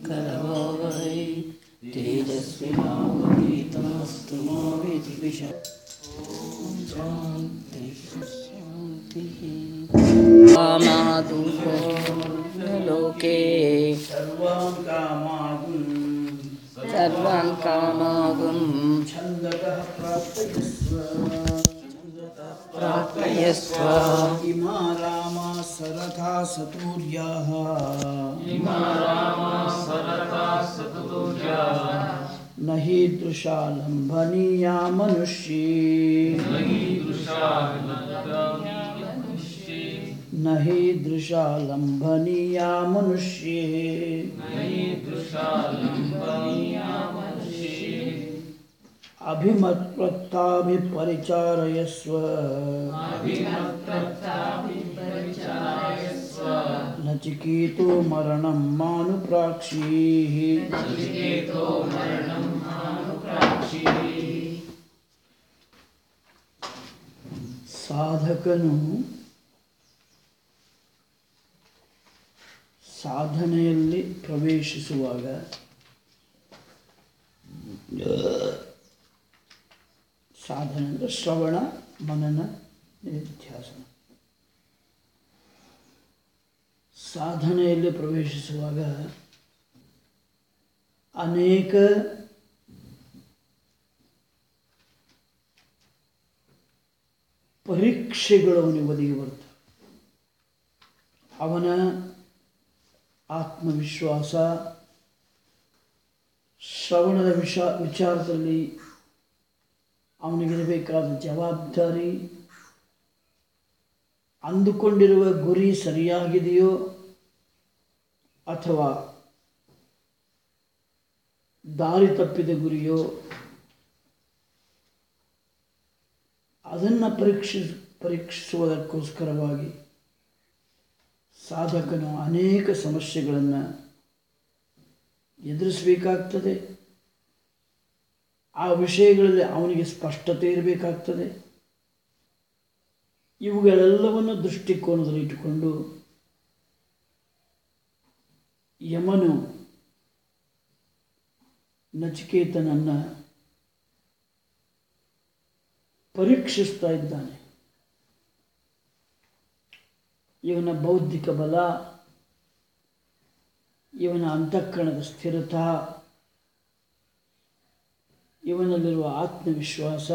करवावहै तेजस्विनावधीतमस्तु मा विद्विषा ॐ शान्तिः शान्तिः कामादुषो लोके सर्वान् कामागुम् सर्वान् कामागुं छन्दतः प्राप्तयस्व छन्दतः प्रापयस्व इमा रामा सरथा सतूर्याः न हीदृशा लम्भनीया मनुष्ये न हीदृशा लम्भनीया मनुष्ये अभिमत्प्रत्ताभिपरिचारयस्व नचिकेतो मरणं मानुप्राक्षीः ಸಾಧಕನು ಸಾಧನೆಯಲ್ಲಿ ಪ್ರವೇಶಿಸುವಾಗ ಸಾಧನೆ ಅಂದರೆ ಶ್ರವಣ ಮನನ ನಿಧ್ಯಾಸನ ಸಾಧನೆಯಲ್ಲಿ ಪ್ರವೇಶಿಸುವಾಗ ಅನೇಕ ಪರೀಕ್ಷೆಗಳು ಅವನಿಗೆ ಒದಗಿ ಬರ್ತವೆ ಅವನ ಆತ್ಮವಿಶ್ವಾಸ ಶ್ರವಣದ ವಿಷ ವಿಚಾರದಲ್ಲಿ ಅವನಿಗಿರಬೇಕಾದ ಜವಾಬ್ದಾರಿ ಅಂದುಕೊಂಡಿರುವ ಗುರಿ ಸರಿಯಾಗಿದೆಯೋ ಅಥವಾ ದಾರಿ ತಪ್ಪಿದ ಗುರಿಯೋ ಅದನ್ನು ಪರೀಕ್ಷಿ ಪರೀಕ್ಷಿಸುವುದಕ್ಕೋಸ್ಕರವಾಗಿ ಸಾಧಕನು ಅನೇಕ ಸಮಸ್ಯೆಗಳನ್ನು ಎದುರಿಸಬೇಕಾಗ್ತದೆ ಆ ವಿಷಯಗಳಲ್ಲಿ ಅವನಿಗೆ ಸ್ಪಷ್ಟತೆ ಇರಬೇಕಾಗ್ತದೆ ಇವುಗಳೆಲ್ಲವನ್ನು ದೃಷ್ಟಿಕೋನದಲ್ಲಿ ಇಟ್ಟುಕೊಂಡು ಯಮನು ನಚಿಕೇತನನ್ನು ಪರೀಕ್ಷಿಸ್ತಾ ಇದ್ದಾನೆ ಇವನ ಬೌದ್ಧಿಕ ಬಲ ಇವನ ಅಂತಃಕರಣದ ಸ್ಥಿರತಾ ಇವನಲ್ಲಿರುವ ಆತ್ಮವಿಶ್ವಾಸ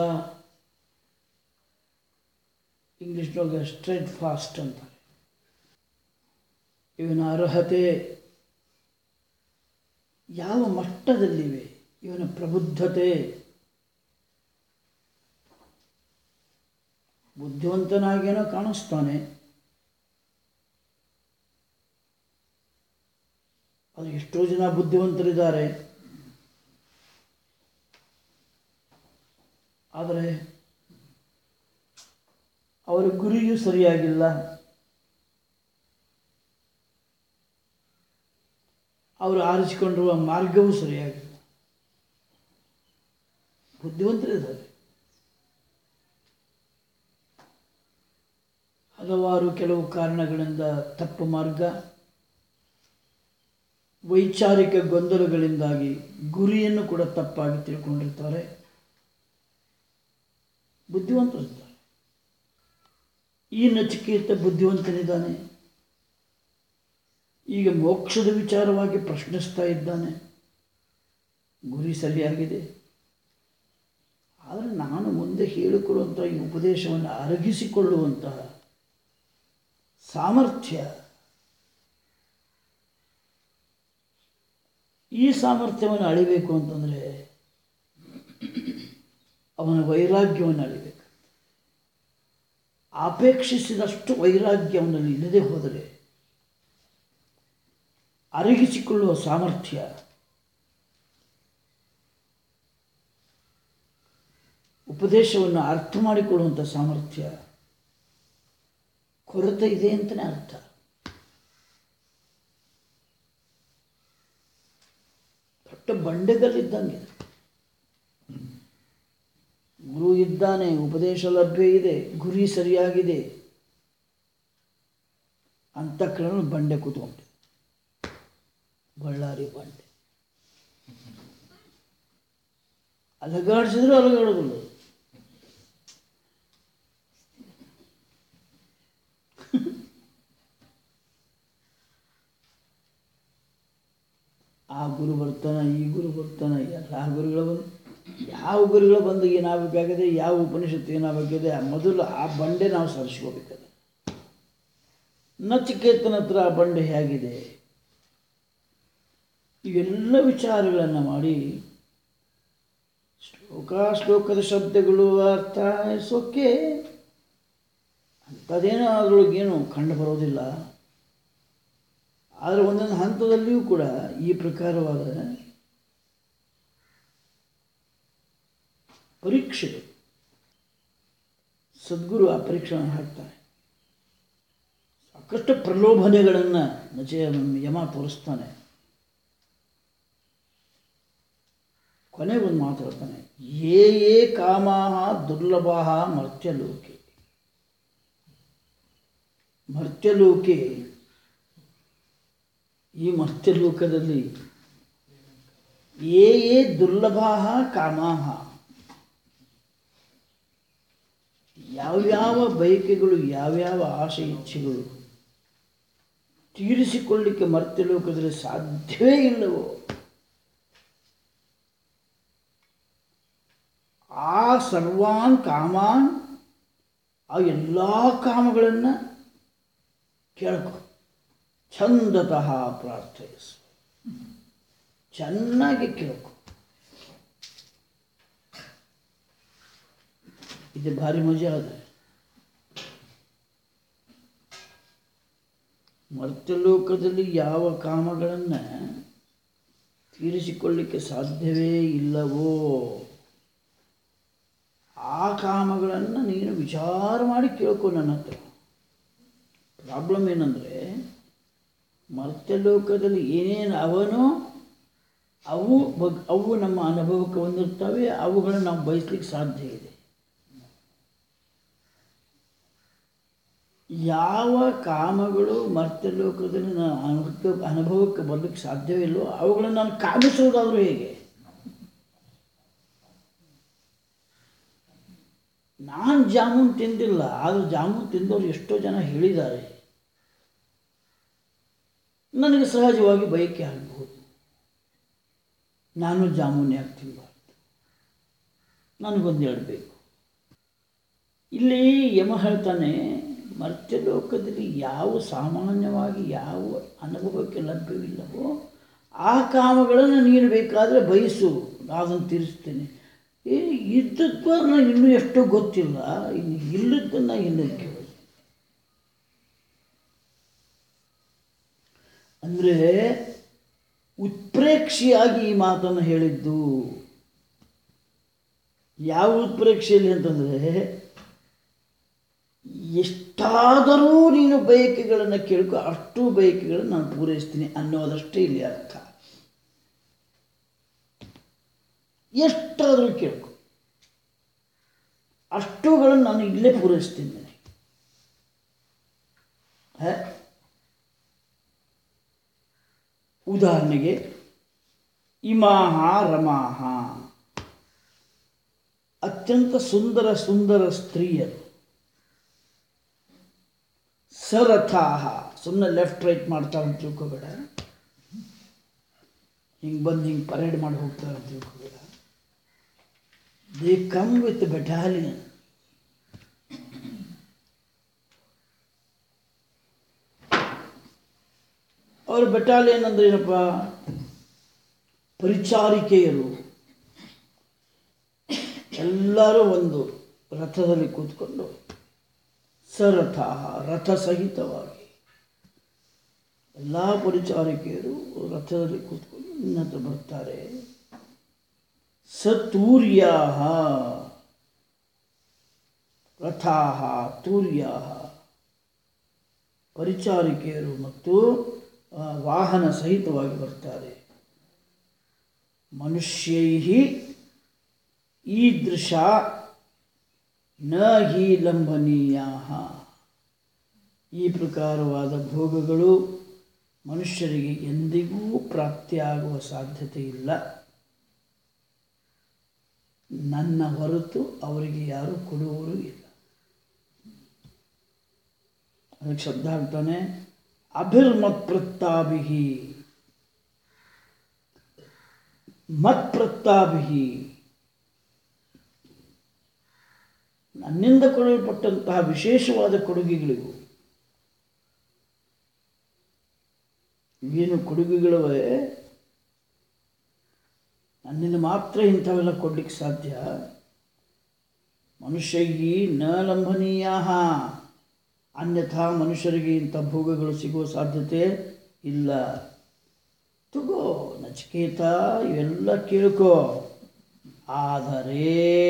ಇಂಗ್ಲೀಷ್ನೊಳಗೆ ಸ್ಟ್ರೆಟ್ ಫಾಸ್ಟ್ ಅಂತಾರೆ ಇವನ ಅರ್ಹತೆ ಯಾವ ಮಟ್ಟದಲ್ಲಿವೆ ಇವನ ಪ್ರಬುದ್ಧತೆ ಬುದ್ಧಿವಂತನಾಗೇನೋ ಕಾಣಿಸ್ತಾನೆ ಅದು ಎಷ್ಟೋ ಜನ ಬುದ್ಧಿವಂತರಿದ್ದಾರೆ ಆದರೆ ಅವರ ಗುರಿಯೂ ಸರಿಯಾಗಿಲ್ಲ ಅವರು ಆರಿಸಿಕೊಂಡಿರುವ ಮಾರ್ಗವೂ ಸರಿಯಾಗಿಲ್ಲ ಬುದ್ಧಿವಂತರಿದ್ದಾರೆ ಹಲವಾರು ಕೆಲವು ಕಾರಣಗಳಿಂದ ತಪ್ಪು ಮಾರ್ಗ ವೈಚಾರಿಕ ಗೊಂದಲಗಳಿಂದಾಗಿ ಗುರಿಯನ್ನು ಕೂಡ ತಪ್ಪಾಗಿ ತಿಳ್ಕೊಂಡಿರ್ತಾರೆ ಬುದ್ಧಿವಂತರಿದ್ದಾರೆ ಈ ನಚಿಕೇತ ಬುದ್ಧಿವಂತನಿದ್ದಾನೆ ಈಗ ಮೋಕ್ಷದ ವಿಚಾರವಾಗಿ ಪ್ರಶ್ನಿಸ್ತಾ ಇದ್ದಾನೆ ಗುರಿ ಸರಿಯಾಗಿದೆ ಆದರೆ ನಾನು ಮುಂದೆ ಹೇಳಿಕೊಡುವಂಥ ಈ ಉಪದೇಶವನ್ನು ಅರಗಿಸಿಕೊಳ್ಳುವಂತಹ ಸಾಮರ್ಥ್ಯ ಈ ಸಾಮರ್ಥ್ಯವನ್ನು ಅಳಿಬೇಕು ಅಂತಂದರೆ ಅವನ ವೈರಾಗ್ಯವನ್ನು ಅಳಿಬೇಕು ಅಪೇಕ್ಷಿಸಿದಷ್ಟು ವೈರಾಗ್ಯ ಅವನಲ್ಲಿ ಇಲ್ಲದೆ ಹೋದರೆ ಅರಗಿಸಿಕೊಳ್ಳುವ ಸಾಮರ್ಥ್ಯ ಉಪದೇಶವನ್ನು ಅರ್ಥ ಮಾಡಿಕೊಳ್ಳುವಂಥ ಸಾಮರ್ಥ್ಯ ಕೊರತೆ ಇದೆ ಅಂತಲೇ ಅರ್ಥ ದೊಡ್ಡ ಬಂಡೆಗಲ್ಲಿದ್ದಂಗೆ ಗುರು ಇದ್ದಾನೆ ಉಪದೇಶ ಲಭ್ಯ ಇದೆ ಗುರಿ ಸರಿಯಾಗಿದೆ ಅಂತಃಕರಣ ಬಂಡೆ ಕೂತ್ಕೊಂಡು ಬಳ್ಳಾರಿ ಬಂಡೆ ಅಲಗಾಡಿಸಿದ್ರು ಅಲಗಾಡೋದಿಲ್ಲ ಆ ಗುರು ಬರ್ತಾನೆ ಈ ಗುರು ಬರ್ತಾನೆ ಎಲ್ಲ ಗುರುಗಳು ಬಂದು ಯಾವ ಗುರುಗಳು ಬಂದು ಏನಾಗಬೇಕಾಗಿದೆ ಯಾವ ಉಪನಿಷತ್ತು ಏನಾಗಬೇಕಿದೆ ಮೊದಲು ಆ ಬಂಡೆ ನಾವು ಸರಿಸ್ಕೋಬೇಕಾದ್ರೆ ನಚಿಕೇತನ ಹತ್ರ ಆ ಬಂಡೆ ಹೇಗಿದೆ ಇವೆಲ್ಲ ವಿಚಾರಗಳನ್ನು ಮಾಡಿ ಶ್ಲೋಕ ಶ್ಲೋಕದ ಶಬ್ದಗಳು ಅರ್ಥ ಸೊಕ್ಕೆ ಅಂಥದ್ದೇನೋ ಅದರೊಳಗೇನು ಕಂಡು ಬರೋದಿಲ್ಲ ಆದರೆ ಒಂದೊಂದು ಹಂತದಲ್ಲಿಯೂ ಕೂಡ ಈ ಪ್ರಕಾರವಾದ ಪರೀಕ್ಷೆ ಸದ್ಗುರು ಆ ಪರೀಕ್ಷೆಯನ್ನು ಹಾಕ್ತಾನೆ ಸಾಕಷ್ಟು ಪ್ರಲೋಭನೆಗಳನ್ನು ನಚೆ ಯಮ ತೋರಿಸ್ತಾನೆ ಕೊನೆ ಒಂದು ಮಾತು ಹೇಳ್ತಾನೆ ಯೇ ಯೇ ಕಾಮಾಹ ದುರ್ಲಭಾಹ ಮರ್ತ್ಯಲೋಕೆ ಮರ್ತ್ಯಲೋಕೆ ಈ ಮರ್ತ್ಯಲೋಕದಲ್ಲಿ ಯೇ ಯೇ ದುರ್ಲಭಾಹ ಕಾಮಾಹ ಯಾವ್ಯಾವ ಬಯಕೆಗಳು ಯಾವ್ಯಾವ ಆಸೆ ಇಚ್ಛೆಗಳು ತೀರಿಸಿಕೊಳ್ಳಿಕ್ಕೆ ಮರ್ತ್ಯಲೋಕದಲ್ಲಿ ಸಾಧ್ಯವೇ ಇಲ್ಲವೋ ಆ ಸರ್ವಾನ್ ಕಾಮಾನ್ ಆ ಎಲ್ಲ ಕಾಮಗಳನ್ನು ಕೇಳ್ಕೊ ಚಂದತಃ ಪ್ರಾರ್ಥಯಿಸು ಚೆನ್ನಾಗಿ ಕೇಳ್ಕೊ ಇದು ಭಾರಿ ಮಜಾ ಅದ ಮರ್ತ್ಯಲೋಕದಲ್ಲಿ ಯಾವ ಕಾಮಗಳನ್ನು ತೀರಿಸಿಕೊಳ್ಳಿಕ್ಕೆ ಸಾಧ್ಯವೇ ಇಲ್ಲವೋ ಆ ಕಾಮಗಳನ್ನು ನೀನು ವಿಚಾರ ಮಾಡಿ ಕೇಳ್ಕೊ ನನ್ನ ಹತ್ರ ಪ್ರಾಬ್ಲಮ್ ಏನಂದರೆ ಮರ್ತ್ಯಲೋಕದಲ್ಲಿ ಏನೇನು ಅವನೋ ಅವು ಬಗ್ ಅವು ನಮ್ಮ ಅನುಭವಕ್ಕೆ ಬಂದಿರ್ತವೆ ಅವುಗಳನ್ನು ನಾವು ಬಯಸ್ಲಿಕ್ಕೆ ಸಾಧ್ಯ ಇದೆ ಯಾವ ಕಾಮಗಳು ಮರ್ತ್ಯಲೋಕದಲ್ಲಿ ನಾನು ಅನುಭವಕ್ಕೆ ಅನುಭವಕ್ಕೆ ಬರಲಿಕ್ಕೆ ಸಾಧ್ಯವಿಲ್ಲವೋ ಅವುಗಳನ್ನು ನಾನು ಕಾಮಿಸುವುದಾದರೂ ಹೇಗೆ ನಾನು ಜಾಮೂನ್ ತಿಂದಿಲ್ಲ ಆದರೆ ಜಾಮೂನ್ ತಿಂದವರು ಎಷ್ಟೋ ಜನ ಹೇಳಿದ್ದಾರೆ ನನಗೆ ಸಹಜವಾಗಿ ಬಯಕೆ ಆಗಬಹುದು ನಾನು ಜಾಮೂನ್ ಯಾಕೆ ತಿನ್ನಬಾರ್ದು ನನಗೊಂದು ಎರಡು ಬೇಕು ಇಲ್ಲಿ ಯಮ ಹೇಳ್ತಾನೆ ಮರ್ತ್ಯಲೋಕದಲ್ಲಿ ಯಾವ ಸಾಮಾನ್ಯವಾಗಿ ಯಾವ ಅನುಭವಕ್ಕೆ ಲಭ್ಯವಿಲ್ಲವೋ ಆ ಕಾಮಗಳನ್ನು ನೀನು ಬೇಕಾದರೆ ಬಯಸು ಅದನ್ನು ತೀರಿಸ್ತೇನೆ ಏ ಇದ್ದದ್ದು ನನಗೆ ಇನ್ನೂ ಎಷ್ಟೋ ಗೊತ್ತಿಲ್ಲ ಇನ್ನು ಇಲ್ಲದನ್ನು ಇನ್ನೂ ಕೇಳಿ ಅಂದರೆ ಉತ್ಪ್ರೇಕ್ಷೆಯಾಗಿ ಈ ಮಾತನ್ನು ಹೇಳಿದ್ದು ಯಾವ ಉತ್ಪ್ರೇಕ್ಷೆಯಲ್ಲಿ ಅಂತಂದರೆ ಎಷ್ಟಾದರೂ ನೀನು ಬಯಕೆಗಳನ್ನು ಕೇಳ್ಕೊ ಅಷ್ಟು ಬಯಕೆಗಳನ್ನು ನಾನು ಪೂರೈಸ್ತೀನಿ ಅನ್ನೋದಷ್ಟೇ ಇಲ್ಲಿ ಅರ್ಥ ಎಷ್ಟಾದರೂ ಕೇಳ್ಕೊ ಅಷ್ಟುಗಳನ್ನು ನಾನು ಇಲ್ಲೇ ಪೂರೈಸ್ತೀನಿ ನನಗೆ ಹ? ಉದಾಹರಣೆಗೆ ಇಮಾಹ ರಮಾಹ ಅತ್ಯಂತ ಸುಂದರ ಸುಂದರ ಸ್ತ್ರೀಯರು ಸರಥಾಹ ಸುಮ್ಮನೆ ಲೆಫ್ಟ್ ರೈಟ್ ಮಾಡ್ತಾರೆ ಅಂತ ತಿಳ್ಕೊಬೇಡ ಹಿಂಗೆ ಬಂದು ಹಿಂಗೆ ಪರೇಡ್ ಮಾಡಿ ಹೋಗ್ತಾರೆ ಅಂತ ತಿಳ್ಕೊಬೇಡ ದೇ ಕಮ್ ವಿತ್ ಬೆಟಾಲಿಯನ್ ಅವ್ರ ಬೆಟಾಲಿಯನ್ ಅಂದ್ರೆ ಏನಪ್ಪ ಪರಿಚಾರಿಕೆಯರು ಎಲ್ಲರೂ ಒಂದು ರಥದಲ್ಲಿ ಕೂತ್ಕೊಂಡು ಸರಥ ರಥ ಸಹಿತವಾಗಿ ಎಲ್ಲ ಪರಿಚಾರಿಕೆಯರು ರಥದಲ್ಲಿ ಕೂತ್ಕೊಂಡು ನಿನ್ನ ಹತ್ರ ಬರ್ತಾರೆ ಸತೂರ್ಯ ರಥಾ ತೂರ್ಯ ಪರಿಚಾರಿಕೆಯರು ಮತ್ತು ಆ, ವಾಹನ ಸಹಿತವಾಗಿ ಬರ್ತಾರೆ ಮನುಷ್ಯೈ ಈದೃಶ ನ ಹಿ ಲಂಬನೀಯ ಈ ಪ್ರಕಾರವಾದ ಭೋಗಗಳು ಮನುಷ್ಯರಿಗೆ ಎಂದಿಗೂ ಪ್ರಾಪ್ತಿಯಾಗುವ ಸಾಧ್ಯತೆ ಇಲ್ಲ ನನ್ನ ಹೊರತು ಅವರಿಗೆ ಯಾರು ಕೊಡುವವರು ಇಲ್ಲ ಅದಕ್ಕೆ ಶಬ್ದ ಹೇಳ್ತಾನೆ ಅಭಿರ್ಮತ್ಪ್ರತ್ತಾಭಿಹಿ ಮತ್ಪ್ರತ್ತಾಭಿಹಿ ನನ್ನಿಂದ ಕೊಡಲ್ಪಟ್ಟಂತಹ ವಿಶೇಷವಾದ ಕೊಡುಗೆಗಳಿವು ಏನು ಕೊಡುಗೆಗಳವೇ ನನ್ನಿಂದ ಮಾತ್ರ ಇಂಥವೆಲ್ಲ ಕೊಡ್ಲಿಕ್ಕೆ ಸಾಧ್ಯ ಮನುಷ್ಯರಿಗೆ ನ ಲಂಘನೀಯ ಅನ್ಯಥಾ ಮನುಷ್ಯರಿಗೆ ಇಂಥ ಭೋಗಗಳು ಸಿಗುವ ಸಾಧ್ಯತೆ ಇಲ್ಲ ತಗೋ ನಚಿಕೇತ ಇವೆಲ್ಲ ಕೇಳ್ಕೋ ಆದರೆ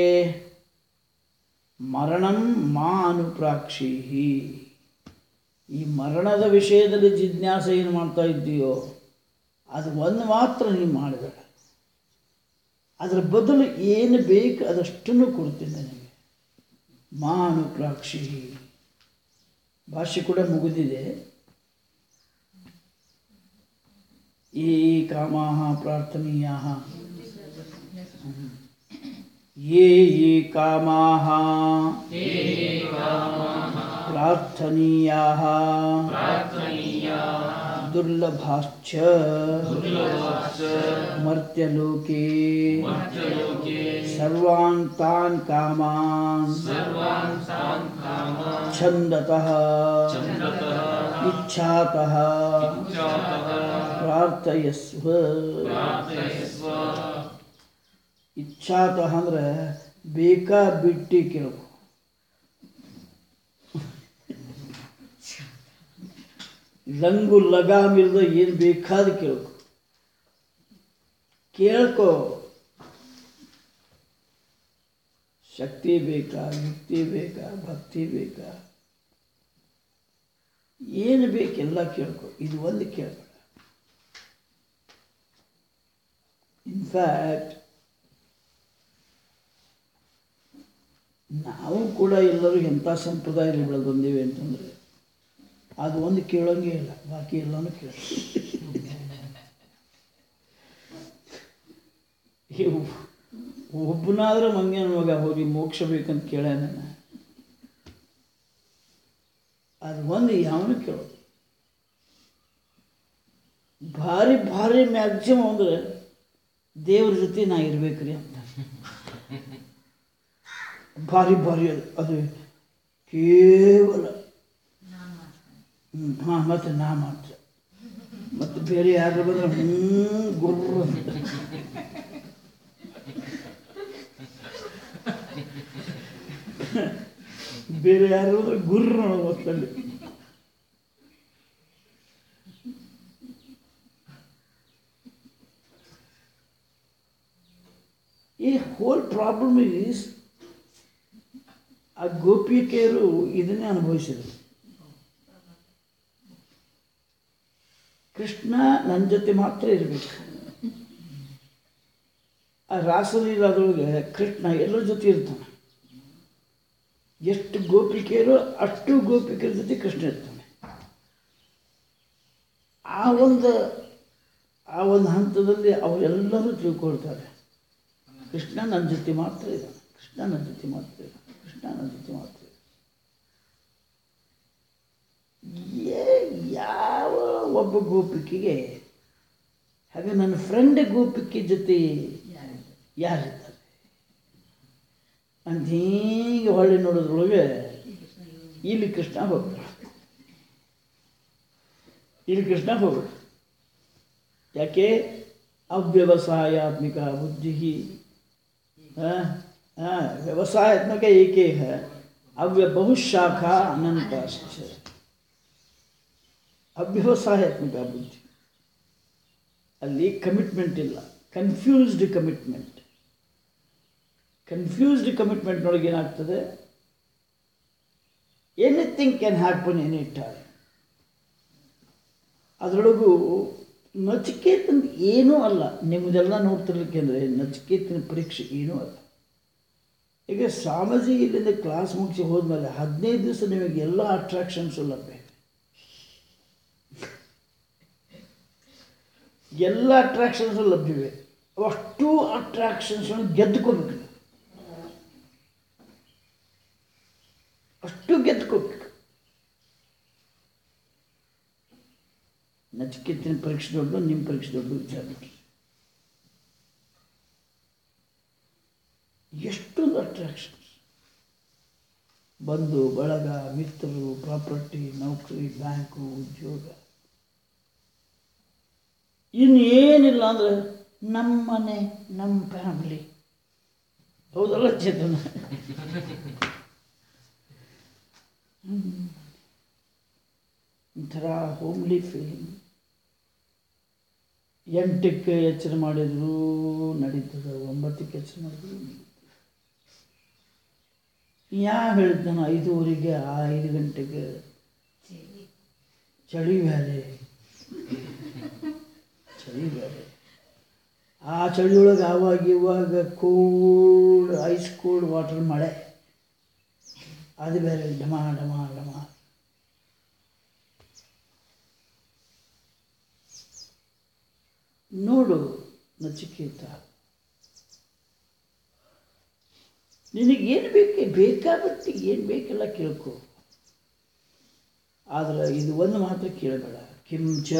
ಮರಣಂ ಮಾ ಅನುಪ್ರಾಕ್ಷಿಹಿ ಈ ಮರಣದ ವಿಷಯದಲ್ಲಿ ಜಿಜ್ಞಾಸೆ ಏನು ಮಾಡ್ತಾ ಇದ್ದೀಯೋ ಅದು ಒಂದು ಮಾತ್ರ ನೀನು ಮಾಡಬೇಡ ಅದರ ಬದಲು ಏನು ಬೇಕು ಅದಷ್ಟನ್ನು ಕೊಡ್ತೀನಿ ನನಗೆ ಮಾ ಅನುಪ್ರಾಕ್ಷಿ ಭಾಷೆ ಕೂಡ ಮುಗಿದಿದೆ ಈ ಕಾಮಾ ಪ್ರಾರ್ಥನೀಯ ये ये कामाः प्रार्थनीयाः दुर्लभाश्च मर्त्यलोके सर्वान् तान् कामान् छन्दतः इच्छातः ಪ್ರಾರ್ಥಯಸ್ವ ಇಚ್ಛಾತಃ ಅಂದ್ರೆ ಬೇಕಾ ಬಿಟ್ಟು ಕೇಳ್ಕೊ ಲಂಗು ಲಗಾಮಿಲ್ದ ಏನು ಬೇಕಾದ ಕೇಳ್ಕೊ ಕೇಳ್ಕೊ ಶಕ್ತಿ ಬೇಕಾ ಯುಕ್ತಿ ಬೇಕಾ ಭಕ್ತಿ ಬೇಕಾ ಏನು ಬೇಕೆಲ್ಲ ಕೇಳ್ಕೊ ಇದು ಒಂದು ಕೇಳ್ಬೇಡ ಇನ್ಫ್ಯಾಕ್ಟ್ ನಾವು ಕೂಡ ಎಲ್ಲರೂ ಎಂಥ ಸಂಪ್ರದಾಯದಲ್ಲಿ ಬೆಳೆದು ಬಂದೀವಿ ಅಂತಂದರೆ ಅದು ಒಂದು ಕೇಳೋಂಗೇ ಇಲ್ಲ ಬಾಕಿ ಎಲ್ಲನೂ ಕೇಳ ಒಬ್ಬನಾದ್ರೆ ಮಂಗನ ಮಗ ಹೋಗಿ ಮೋಕ್ಷ ಬೇಕಂತ ಕೇಳ್ಯಾನ ಅದು ಒಂದು ಯಾವನು ಕೇಳೋದು ಭಾರಿ ಭಾರಿ ಮ್ಯಾಕ್ಸಿಮಮ್ ಅಂದ್ರೆ ದೇವ್ರ ಜೊತೆ ನಾ ಇರ್ಬೇಕ್ರಿ ಅಂತ ಭಾರಿ ಭಾರಿ ಅದು ಅದು ಕೇವಲ ಹ್ಮ್, ಹಾಂ ಮತ್ತು ನಾ ಮಾತ್ರ ಮತ್ತು ಬೇರೆ ಯಾರು ಬಂದ್ರೆ ಹ್ಞೂ ಗುರ್ರು ಅಂತ ಬೇರೆ ಯಾರು ಬಂದ್ರೆ ಗುರ್ರು ಅನ್ನೋದು ಹೊತ್ತಲ್ಲಿ ಈ ಹೋಲ್ ಪ್ರಾಬ್ಲಮ್ ಈಸ್ ಆ ಗೋಪಿಕೆಯರು ಇದನ್ನೇ ಅನುಭವಿಸಿದರು ಕೃಷ್ಣ ನನ್ನ ಜೊತೆ ಮಾತ್ರ ಇರಬೇಕು ಆ ರಾಸಲೀಲಾದೊಳಗೆ ಕೃಷ್ಣ ಎಲ್ಲರ ಜೊತೆ ಇರ್ತಾನೆ ಎಷ್ಟು ಗೋಪಿಕೆಯರು ಅಷ್ಟು ಗೋಪಿಕೆಯರ ಜೊತೆ ಕೃಷ್ಣ ಇರ್ತಾನೆ ಆ ಒಂದು ಆ ಒಂದು ಹಂತದಲ್ಲಿ ಅವರೆಲ್ಲರೂ ತಿಳ್ಕೊಳ್ತಾರೆ ಕೃಷ್ಣ ನನ್ನ ಜೊತೆ ಮಾತ್ರ ಇದ್ದಾನೆ ಕೃಷ್ಣ ನನ್ನ ಜೊತೆ ಮಾತ್ರ ಇದ್ದಾನೆ ಕೃಷ್ಣ ನನ್ನ ಜೊತೆ ಮಾತ್ರ ಇದ್ದಾನೆ ಏ ಯಾವ ಒಬ್ಬ ಗೋಪಿಕೆಗೆ ಹಾಗೆ ನನ್ನ ಫ್ರೆಂಡ್ ಗೋಪಿಕೆ ಜೊತೆ ಯಾರಿದ್ದಾರೆ ಅಂತ ಹೀಗೆ ಹೊಳ್ಳಿ ನೋಡೋದ್ರೊಳಗೆ ಇಲ್ಲಿ ಕೃಷ್ಣ ಹೋಗ್ತಾನೆ ಇಲ್ಲಿ ಕೃಷ್ಣ ಹೋಗ್ಬೇಕು ಯಾಕೆ ಅವ್ಯವಸಾಯಾತ್ಮಿಕ ಬುದ್ಧಿ हाँ, हाँ, व्यवसायात्मक एक ही है अव्य बहुशाखा अनंत ಅವ್ಯವಸಾಯಾತ್ಮಕ ಬುದ್ಧಿ ಅಲ್ಲಿ ಕಮಿಟ್ಮೆಂಟ್ ಇಲ್ಲ ಕನ್ಫ್ಯೂಸ್ಡ್ ಕಮಿಟ್ಮೆಂಟ್ ಕನ್ಫ್ಯೂಸ್ಡ್ ಕಮಿಟ್ಮೆಂಟ್ನೊಳಗೆ ಏನಾಗ್ತದೆ anything can happen any time ಅದರೊಳಗೂ ನಚಿಕೇತನ ಏನೂ ಅಲ್ಲ ನಿಮ್ಮದೆಲ್ಲ ನೋಡ್ತಿರ್ಲಿಕ್ಕೆ ಅಂದರೆ ನಚಿಕೇತನ ಪರೀಕ್ಷೆ ಏನೂ ಅಲ್ಲ ಈಗ ಸ್ವಾಮೀಜಿ ಇಲ್ಲಿಂದ ಕ್ಲಾಸ್ ಮುಗಿಸಿ ಹೋದ್ಮೇಲೆ ಹದಿನೈದು ದಿವಸ ನಿಮಗೆ ಎಲ್ಲ ಅಟ್ರಾಕ್ಷನ್ಸು ಲಭ್ಯ ಇದೆ ಎಲ್ಲ ಅಟ್ರಾಕ್ಷನ್ಸು ಲಭ್ಯವಿವೆ ಅಷ್ಟು ಅಟ್ರಾಕ್ಷನ್ಸನ್ನು ಗೆದ್ದುಕೋಬೇಕು ಅಷ್ಟು ಗೆದ್ದುಕೋಬೇಕು ನಚಿಕೇತಿನ ಪರೀಕ್ಷೆ ದೊಡ್ಡ ನಿಮ್ಮ ಪರೀಕ್ಷೆ ದೊಡ್ಡ ವಿಚಾರ ಬಿಡ್ರಿ ಎಷ್ಟೊಂದು ಅಟ್ರಾಕ್ಷನ್ಸ್ ಬಂಧು ಬಳಗ ಮಿತ್ರರು ಪ್ರಾಪರ್ಟಿ ನೌಕರಿ ಬ್ಯಾಂಕು ಉದ್ಯೋಗ ಇನ್ನೇನಿಲ್ಲ ಅಂದ್ರೆ ನಮ್ಮ ಮನೆ ನಮ್ಮ ಫ್ಯಾಮಿಲಿ ಹೌದಲ್ಲ ಚೇತನ ಹ್ಮ್. ಒಂಥರ ಹೋಮ್ಲಿ ಫೀಲಿಂಗ್ ಎಂಟಕ್ಕೆ ಎಚ್ಚರ ಮಾಡಿದ್ರು ನಡೀತದೆ ಒಂಬತ್ತಕ್ಕೆ ಎಚ್ಚರ ಮಾಡಿದ್ರು ನಡೀತದೆ. ಯಾವ ಹೇಳ್ತಾನೆ ಐದೂವರೆಗೆ ಆ ಐದು ಗಂಟೆಗೆ ಚಳಿ ಬೇರೆ ಚಳಿ ಬೇರೆ ಆ ಚಳಿಯೊಳಗೆ ಆವಾಗ ಇವಾಗ ಕೋಲ್ಡ್ ಐಸ್ ಕೋಲ್ಡ್ ವಾಟರ್ ಮಳೆ ಅದು ಬೇರೆ ಢಮ ಢಮ ಢಮ ನೋಡು ನಚಿಕೇತ ನಿನಗೇನು ಬೇಕು ಬೇಕಾದಟ್ಟು ಏನು ಬೇಕೆಲ್ಲ ಕೇಳ್ಕೊ ಆದ್ರೆ ಇದು ಒಂದು ಮಾತ್ರ ಕೇಳಬೇಡ ಕಿಂಚ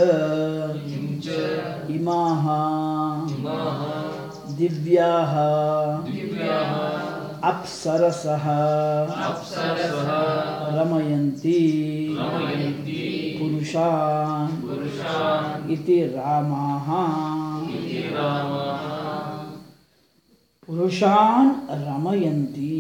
ಇಮಾಹ ದಿವ್ಯಾಹ ಅಪ್ಸರಸಃ ರಮಯಂತಿ ಪುರುಷಾನ್ ಇತಿ ರಾಮಾಹ ಪುರುಷಾನ್ ರಮಯಂತಿ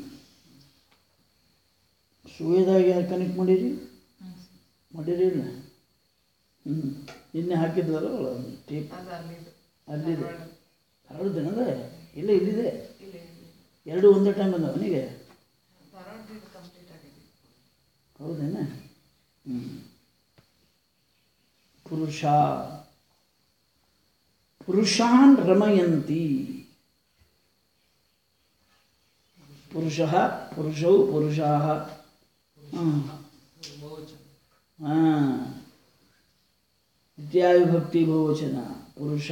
ಸುವೇದಾಗ ಯಾರು ಕನೆಕ್ಟ್ ಮಾಡಿರಿ ಮಾಡಿರಿ ಇಲ್ಲ ಹ್ಞೂ ನಿನ್ನೆ ಹಾಕಿದ್ವಲ್ಲ ಟೇಪ್ ಅಲ್ಲಿದೆ ಎರಡು ದಿನದ ಇಲ್ಲ ಇಲ್ಲಿದೆ ಎರಡು ಒಂದೇ ಟೈಮ್ ಬಂದವ ಅವನಿಗೆ ಹೌದೇನ ಹ್ಞೂ ಪುರುಷ ಪುರುಷಾನ್ ರಮಯಂತಿ ಪುರುಷ ಪುರುಷೌ ಪುರುಷಾ ಹಾಂ ಹಾಂ ವಿದ್ಯಾವಿಭಕ್ತಿ ಬಹುವಚನ ಪುರುಷ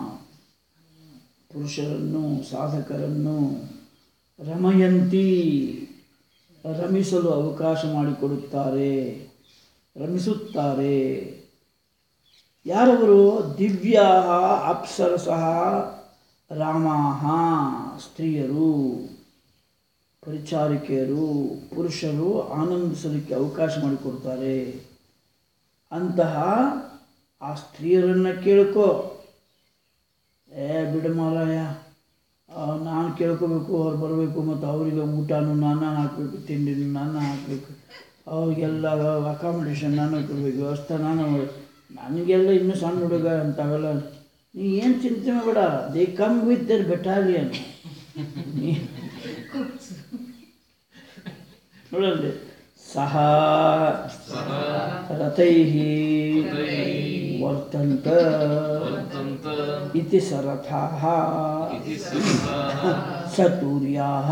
ಪುರುಷರನ್ನು ಸಾಧಕರನ್ನು ರಮಯಂತಿ ರಮಿಸಲು ಅವಕಾಶ ಮಾಡಿಕೊಡುತ್ತಾರೆ ರಮಿಸುತ್ತಾರೆ ಯಾರವರು ದಿವ್ಯಾ ಅಪ್ಸರಸಃ ರಾಮಾಹ ಸ್ತ್ರೀಯರು ಪರಿಚಾರಿಕೆಯರು ಪುರುಷರು ಆನಂದಿಸಲಿಕ್ಕೆ ಅವಕಾಶ ಮಾಡಿಕೊಡ್ತಾರೆ ಅಂತಹ ಆ ಸ್ತ್ರೀಯರನ್ನು ಕೇಳ್ಕೊ ಏ ಬಿಡು ಮಾರಾಯ ನಾನು ಕೇಳ್ಕೋಬೇಕು ಅವ್ರು ಬರಬೇಕು ಮತ್ತು ಅವರಿಗೆ ಊಟನೂ ನಾನು ಹಾಕಬೇಕು ತಿಂಡಿನೂ ನಾನು ಹಾಕಬೇಕು ಅವ್ರಿಗೆಲ್ಲ ಅಕಾಮಿಡೇಷನ್ ನಾನು ಕೊಡಬೇಕು ವ್ಯವಸ್ಥೆ ನಾನು ಮಾಡ್ಬೇಕು. ನನಗೆಲ್ಲ ಇನ್ನೂ ಸಣ್ಣ ಹುಡುಗ ಅಂತಾವೆಲ್ಲ ನೀ ಏನು ಚಿಂತೆ ಬೇಡ they come with their battalion ನೋಡಲ್ಲಿ ಸಹ ರಥೈ ವರ್ತಂತ ಇತಿ ಸರಥಾಃ ಸತೂರ್ಯಾः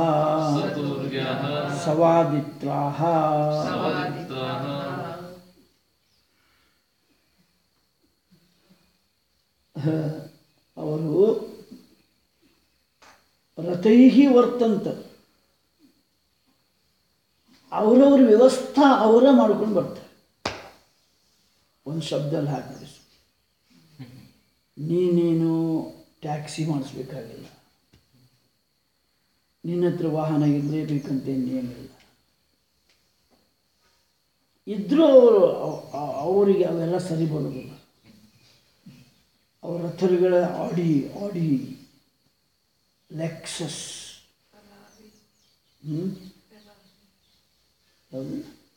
ಸವಾದಿತ್ರಾः ಅವರು ರಥೈಹಿ ವರ್ತಂತ ಅವರವ್ರ ವ್ಯವಸ್ಥಾ ಅವರ ಮಾಡ್ಕೊಂಡು ಬರ್ತಾರೆ ಒಂದು ಶಬ್ದಲ್ಲಿ ಹಾಕಿಬಿಡಿ ನೀನೇನು ಟ್ಯಾಕ್ಸಿ ಮಾಡಿಸ್ಬೇಕಾಗಿಲ್ಲ ನಿನ್ನ ಹತ್ರ ವಾಹನ ಇರಲೇಬೇಕಂತ ಏನಿಲ್ಲ ಇದ್ರೂ ಅವರು ಅ- ಅವರಿಗೆ ಅವೆಲ್ಲ ಸರಿ ಬರೋದಿಲ್ಲ ಅವರ ರಥರುಗಳ ಆಡಿ ಆಡಿ ಲೆಕ್ಸಸ್ ಹ್ಞೂ ಯಾವುದು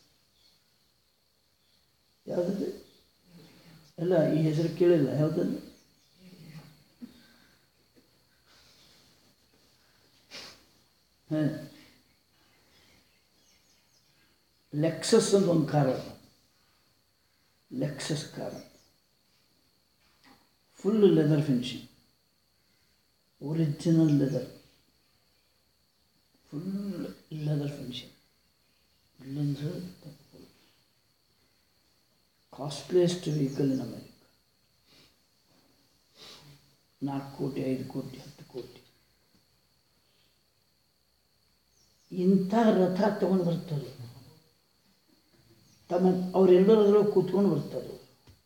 ಯಾವುದದು ಎಲ್ಲ ಈ ಹೆಸರು ಕೇಳಿಲ್ಲ ಯಾವುದದು ಹಾಂ ಲೆಕ್ಸಸ್ ಅಂತ ಒಂದು ಕಾರ್ ಅದ. Lexus car full leather finishing original leather full leather finishing ಇಲ್ಲಂದ್ರೆ ತಪ್ಪು ಕಾಸ್ಟ್ಲಿಯೆಸ್ಟ್ ವೆಹಿಕಲ್ ಇನ್ ಅಮೆರಿಕ ನಾಲ್ಕು ಕೋಟಿ ಐದು ಕೋಟಿ ಹತ್ತು ಕೋಟಿ ಇಂಥ ರಥ ತಗೊಂಡು ಬರ್ತಾರೆ ತಮ್ಮ ಅವರೆಲ್ಲರದ್ರೊಳಗೆ ಕೂತ್ಕೊಂಡು ಬರ್ತಾರೆ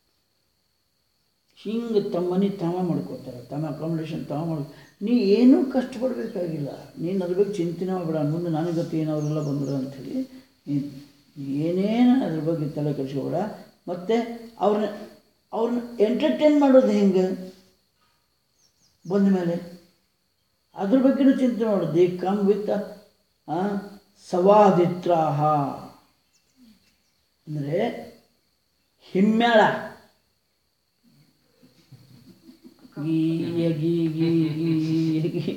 ಹಿಂಗೆ ತಮ್ಮ ಮನೆ ತಾವ ಮಾಡ್ಕೋತಾರೆ ತಮ್ಮ ಅಕಾಮಿಡೇಷನ್ ತಾವ ಮಾಡ್ ನೀ ಏನೂ ಕಷ್ಟಪಡಬೇಕಾಗಿಲ್ಲ ನೀನು ಅದ್ರ ಬಗ್ಗೆ ಚಿಂತನೆ ಮಾಡಬೇಡ ಮುಂದೆ ನನ್ನ ಗತಿ ಏನು ಅವರೆಲ್ಲ ಬಂದರು ಅಂಥೇಳಿ ನೀನು ಏನೇನು ಅದ್ರ ಬಗ್ಗೆ ತಲೆ ಕೆಡಿಸ್ಕೋಬೇಡ ಮತ್ತು ಅವ್ರನ್ನ ಅವ್ರನ್ನ ಎಂಟರ್ಟೈನ್ ಮಾಡೋದು ಹೆಂಗೆ ಬಂದ ಮೇಲೆ ಅದ್ರ ಬಗ್ಗೆನೂ ಚಿಂತನೆ ಮಾಡೋದು ದೇ ಕಮ್ ವಿತ್ ಸವಾದಿತ್ರಾಹ ಅಂದರೆ ಹಿಮ್ಮೇಳ ಗೀ ಗೀ ಗೀ ಗೀ ಗೀ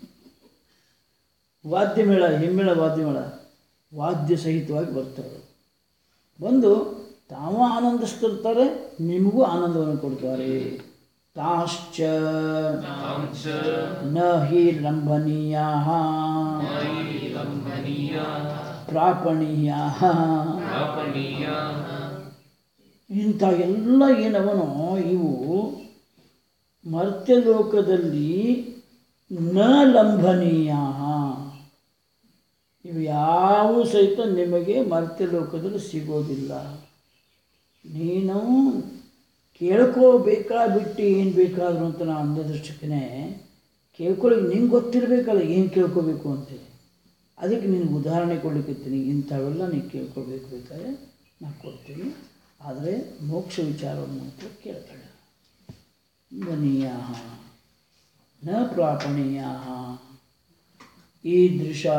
ವಾದ್ಯಮೇಳ ಹಿಮ್ಮೇಳ ವಾದ್ಯಮೇಳ ವಾದ್ಯ ಸಹಿತವಾಗಿ ಬರ್ತಾರೆ ಬಂದು ತಾವು ಆನಂದಿಸ್ತಿರ್ತಾರೆ ನಿಮಗೂ ಆನಂದವನ್ನು ಕೊಡ್ತಾರೆ ತಾಶ್ಚ ನ ಹಿ ಲಂಬನೀಯ ಪ್ರಾಪಣೀಯ ಇಂಥ ಎಲ್ಲ ಏನವನೋ ಇವು ಮರ್ತ್ಯಲೋಕದಲ್ಲಿ ನ ಲಂಬನೀಯ ಇವು ಯಾವ ಸಹಿತ ನಿಮಗೆ ಮರ್ತ್ಯಲೋಕದಲ್ಲಿ ಸಿಗೋದಿಲ್ಲ ನೀನು ಕೇಳ್ಕೋಬೇಕಾ ಬಿಟ್ಟು ಏನು ಬೇಕಾದ್ರು ಅಂತ ನಾನು ಅಂದದಷ್ಟಕ್ಕೇ ಕೇಳ್ಕೊಳ್ಳಿ ನಿಂಗೆ ಗೊತ್ತಿರಬೇಕಲ್ಲ ಏನು ಕೇಳ್ಕೋಬೇಕು ಅಂತೇಳಿ ಅದಕ್ಕೆ ನಿನಗೆ ಉದಾಹರಣೆ ಕೊಡ್ಲಿಕ್ಕತ್ತೀನಿ ಇಂಥವೆಲ್ಲ ನೀನು ಕೇಳ್ಕೊಳ್ಬೇಕು ಬೇಕಾದ್ರೆ ನಾನು ಕೊಡ್ತೀನಿ ಆದರೆ ಮೋಕ್ಷ ವಿಚಾರವನ್ನು ಮಾತ್ರ ಕೇಳ್ತಾಳೆ ಬನೀಯ ನ ಪ್ರಾಪಣೀಯ ಈದೃಶಾ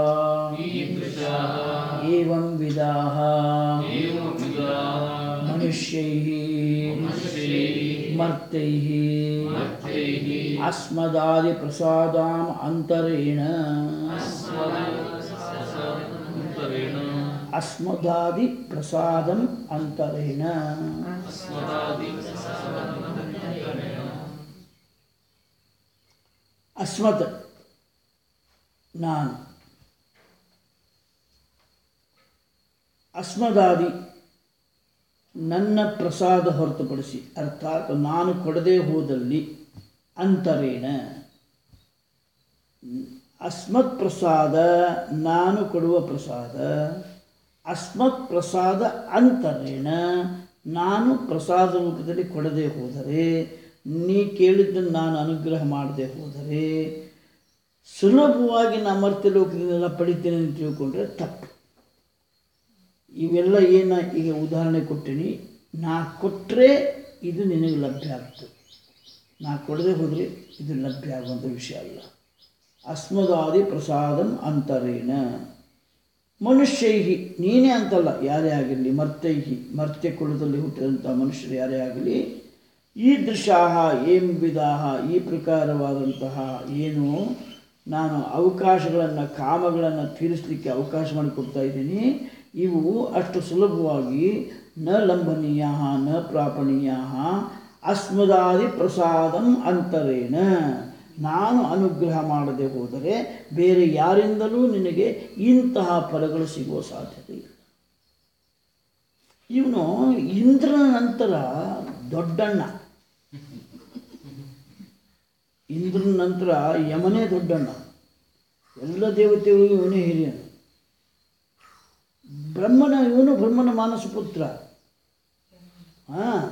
ಏವಂ ವಿಧಾ ಮನುಷ್ಯೈः ಮರ್ತೈः अस्मदादिप्रसादाम् अन्तरेण अस्मदादिप्रसादम् अन्तरेण ಅಸ್ಮತ್ ನಾನು ಅಸ್ಮದಾದಿ ನನ್ನ ಪ್ರಸಾದ ಹೊರತುಪಡಿಸಿ ಅರ್ಥಾತ್ ನಾನು ಕೊಡದೇ ಹೋದಲ್ಲಿ ಅಂತರೇಣ ಅಸ್ಮತ್ ಪ್ರಸಾದ ನಾನು ಕೊಡುವ ಪ್ರಸಾದ ಅಸ್ಮತ್ ಪ್ರಸಾದ ಅಂತರೇಣ ನಾನು ಪ್ರಸಾದ ರೂಪದಲ್ಲಿ ಕೊಡದೆ ಹೋದರೆ ನೀ ಕೇಳಿದ್ದನ್ನು ನಾನು ಅನುಗ್ರಹ ಮಾಡದೆ ಹೋದರೆ ಸುಲಭವಾಗಿ ನಾ ಮರ್ತ್ಯ ಲೋಕದಿಂದೆಲ್ಲ ಪಡಿತೇನೆ ಅಂತ ತಿಳ್ಕೊಂಡ್ರೆ ತಪ್ಪು ಇವೆಲ್ಲ ಏನು ಈಗ ಉದಾಹರಣೆ ಕೊಟ್ಟಿನಿ ನಾ ಕೊಟ್ಟರೆ ಇದು ನಿನಗೆ ಲಭ್ಯ ಆಗ್ತದೆ ನಾ ಕೊಡದೆ ಹೋದರೆ ಇದು ಲಭ್ಯ ಆಗುವಂಥ ವಿಷಯ ಅಲ್ಲ ಅಸ್ಮದಾದಿ ಪ್ರಸಾದಂ ಅಂತರೇಣ ಮನುಷ್ಯೈಹಿ ನೀನೇ ಅಂತಲ್ಲ ಯಾರೇ ಆಗಿರಲಿ ಮರ್ತೈಹಿ ಮರ್ತ್ಯ ಕುಲದಲ್ಲಿ ಹುಟ್ಟಿದಂಥ ಮನುಷ್ಯರು ಯಾರೇ ಆಗಲಿ ಈ ದೃಶಾಹ ಏಂ ವಿಧಾಹ ಈ ಪ್ರಕಾರವಾದಂತಹ ಏನು ನಾನು ಅವಕಾಶಗಳನ್ನು ಕಾಮಗಳನ್ನು ತೀರಿಸಲಿಕ್ಕೆ ಅವಕಾಶ ಮಾಡಿಕೊಡ್ತಾ ಇದ್ದೀನಿ ಇವು ಅಷ್ಟು ಸುಲಭವಾಗಿ ನ ಲಂಬನೀಯ ನ ಪ್ರಾಪಣೀಯ ಅಸ್ಮದಾದಿ ಪ್ರಸಾದಂ ಅಂತರೇಣ ನಾನು ಅನುಗ್ರಹ ಮಾಡದೆ ಹೋದರೆ ಬೇರೆ ಯಾರಿಂದಲೂ ನಿನಗೆ ಇಂತಹ ಫಲಗಳು ಸಿಗುವ ಸಾಧ್ಯತೆ ಇಲ್ಲ ಇವನು ಇಂದ್ರನ ನಂತರ ದೊಡ್ಡಣ್ಣ ಇಂದ್ರನ ನಂತರ ಯಮನೇ ದೊಡ್ಡಣ್ಣ ಎಲ್ಲ ದೇವತೆಗಳಿಗೂ ಇವನೇ ಹಿರಿಯನು ಬ್ರಹ್ಮನ ಇವನು ಬ್ರಹ್ಮನ ಮಾನಸ ಪುತ್ರ ಹಾಂ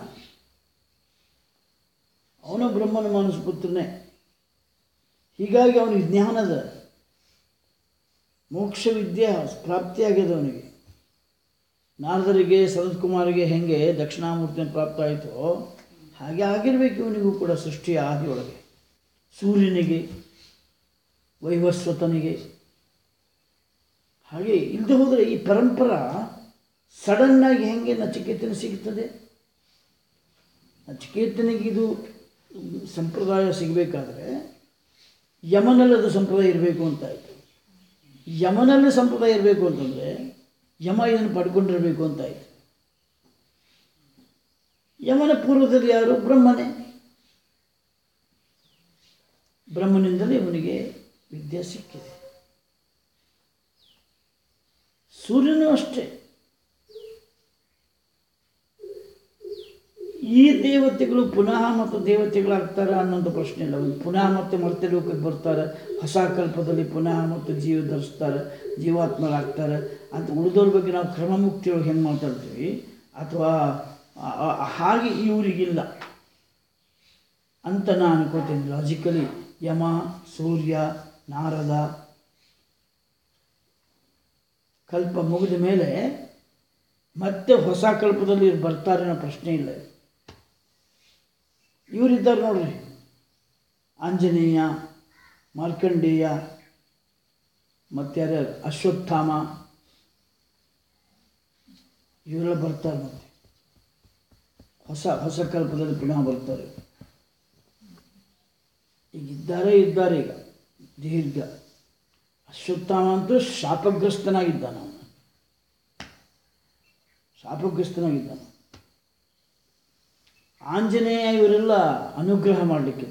ಅವನು ಬ್ರಹ್ಮನ ಮಾನಸ ಪುತ್ರನೇ ಹೀಗಾಗಿ ಅವನಿಗೆ ಜ್ಞಾನದ ಮೋಕ್ಷ ವಿದ್ಯೆ ಪ್ರಾಪ್ತಿಯಾಗಿದೆ ಅವನಿಗೆ ನಾರದರಿಗೆ ಸನತ್ಕುಮಾರಿಗೆ ಹೆಂಗೆ ದಕ್ಷಿಣಾಮೂರ್ತಿನ ಪ್ರಾಪ್ತ ಆಯಿತೋ ಹಾಗೆ ಆಗಿರಬೇಕು ಇವನಿಗೂ ಕೂಡ ಸೃಷ್ಟಿಯ ಆದಿಯೊಳಗೆ ಸೂರ್ಯನಿಗೆ ವೈವಸ್ವತನಿಗೆ ಹಾಗೆ ಇಲ್ಲದೆ ಹೋದರೆ ಈ ಪರಂಪರ ಸಡನ್ನಾಗಿ ಹೆಂಗೆ ನಚಿಕೇತನ ಸಿಗ್ತದೆ ನಚಿಕೇತನಿಗೆ ಇದು ಸಂಪ್ರದಾಯ ಸಿಗಬೇಕಾದ್ರೆ ಯಮನಲ್ಲದ ಸಂಪ್ರದಾಯ ಇರಬೇಕು ಅಂತ ಆಯಿತು ಯಮನಲ್ಲಿ ಸಂಪ್ರದಾಯ ಇರಬೇಕು ಅಂತಂದರೆ ಯಮ ಇದನ್ನು ಪಡ್ಕೊಂಡಿರಬೇಕು ಅಂತ ಆಯಿತು ಯಮನ ಪೂರ್ವದಲ್ಲಿ ಯಾರು ಬ್ರಹ್ಮನೇ ಬ್ರಹ್ಮನಿಂದಲೇ ಇವನಿಗೆ ವಿದ್ಯೆ ಸಿಕ್ಕಿದೆ ಸೂರ್ಯನೂ ಅಷ್ಟೇ ಈ ದೇವತೆಗಳು ಪುನಃ ಮತ್ತು ದೇವತೆಗಳಾಗ್ತಾರೆ ಅನ್ನೋಂಥ ಪ್ರಶ್ನೆ ಇಲ್ಲ ಒಂದು ಪುನಃ ಮತ್ತೆ ಮರ್ತ್ಯ ಲೋಕಕ್ಕೆ ಬರ್ತಾರೆ ಹೊಸ ಕಲ್ಪದಲ್ಲಿ ಪುನಃ ಮತ್ತು ಜೀವ ಧರಿಸ್ತಾರೆ ಜೀವಾತ್ಮರಾಗ್ತಾರೆ ಅಂತ ಉಳಿದವ್ರ ಬಗ್ಗೆ ನಾವು ಕ್ರಮಮುಕ್ತಿಯೊಳಗೆ ಹೆಂಗೆ ಮಾತಾಡ್ತೀವಿ ಅಥವಾ ಆ- ಆ- ಹಾಗೆ ಇವರಿಗಿಲ್ಲ ಅಂತ ನಾನು ಅನ್ಕೋತೀನಿ ಲಾಜಿಕಲಿ ಯಮ ಸೂರ್ಯ ನಾರದ ಕಲ್ಪ ಮುಗಿದ ಮೇಲೆ ಮತ್ತೆ ಹೊಸ ಕಲ್ಪದಲ್ಲಿ ಇವ್ರು ಬರ್ತಾರೆ ಅನ್ನೋ ಪ್ರಶ್ನೆ ಇಲ್ಲ ಇವರಿದ್ದಾರೆ ನೋಡ್ರಿ ಆಂಜನೇಯ ಮಾರ್ಕಂಡೇಯ ಮತ್ತಾರ ಅಶ್ವತ್ಥಾಮ ಇವರೆಲ್ಲ ಬರ್ತಾರೆ ಮತ್ತೆ ಹೊಸ ಹೊಸ ಕಲ್ಪದಲ್ಲಿ ಪುನಃ ಬರ್ತಾರೆ ಈಗ ಇದ್ದಾರೆ ಇದ್ದಾರೆ ಈಗ ದೀರ್ಘ ಅಶ್ವತ್ಥಾಮ ಅಂತೂ ಶಾಪಗ್ರಸ್ತನಾಗಿದ್ದಾನ ಅವನು ಶಾಪಗ್ರಸ್ತನಾಗಿದ್ದಾನ ಆಂಜನೇಯ ಇವರೆಲ್ಲ ಅನುಗ್ರಹ ಮಾಡಲಿಕ್ಕೆ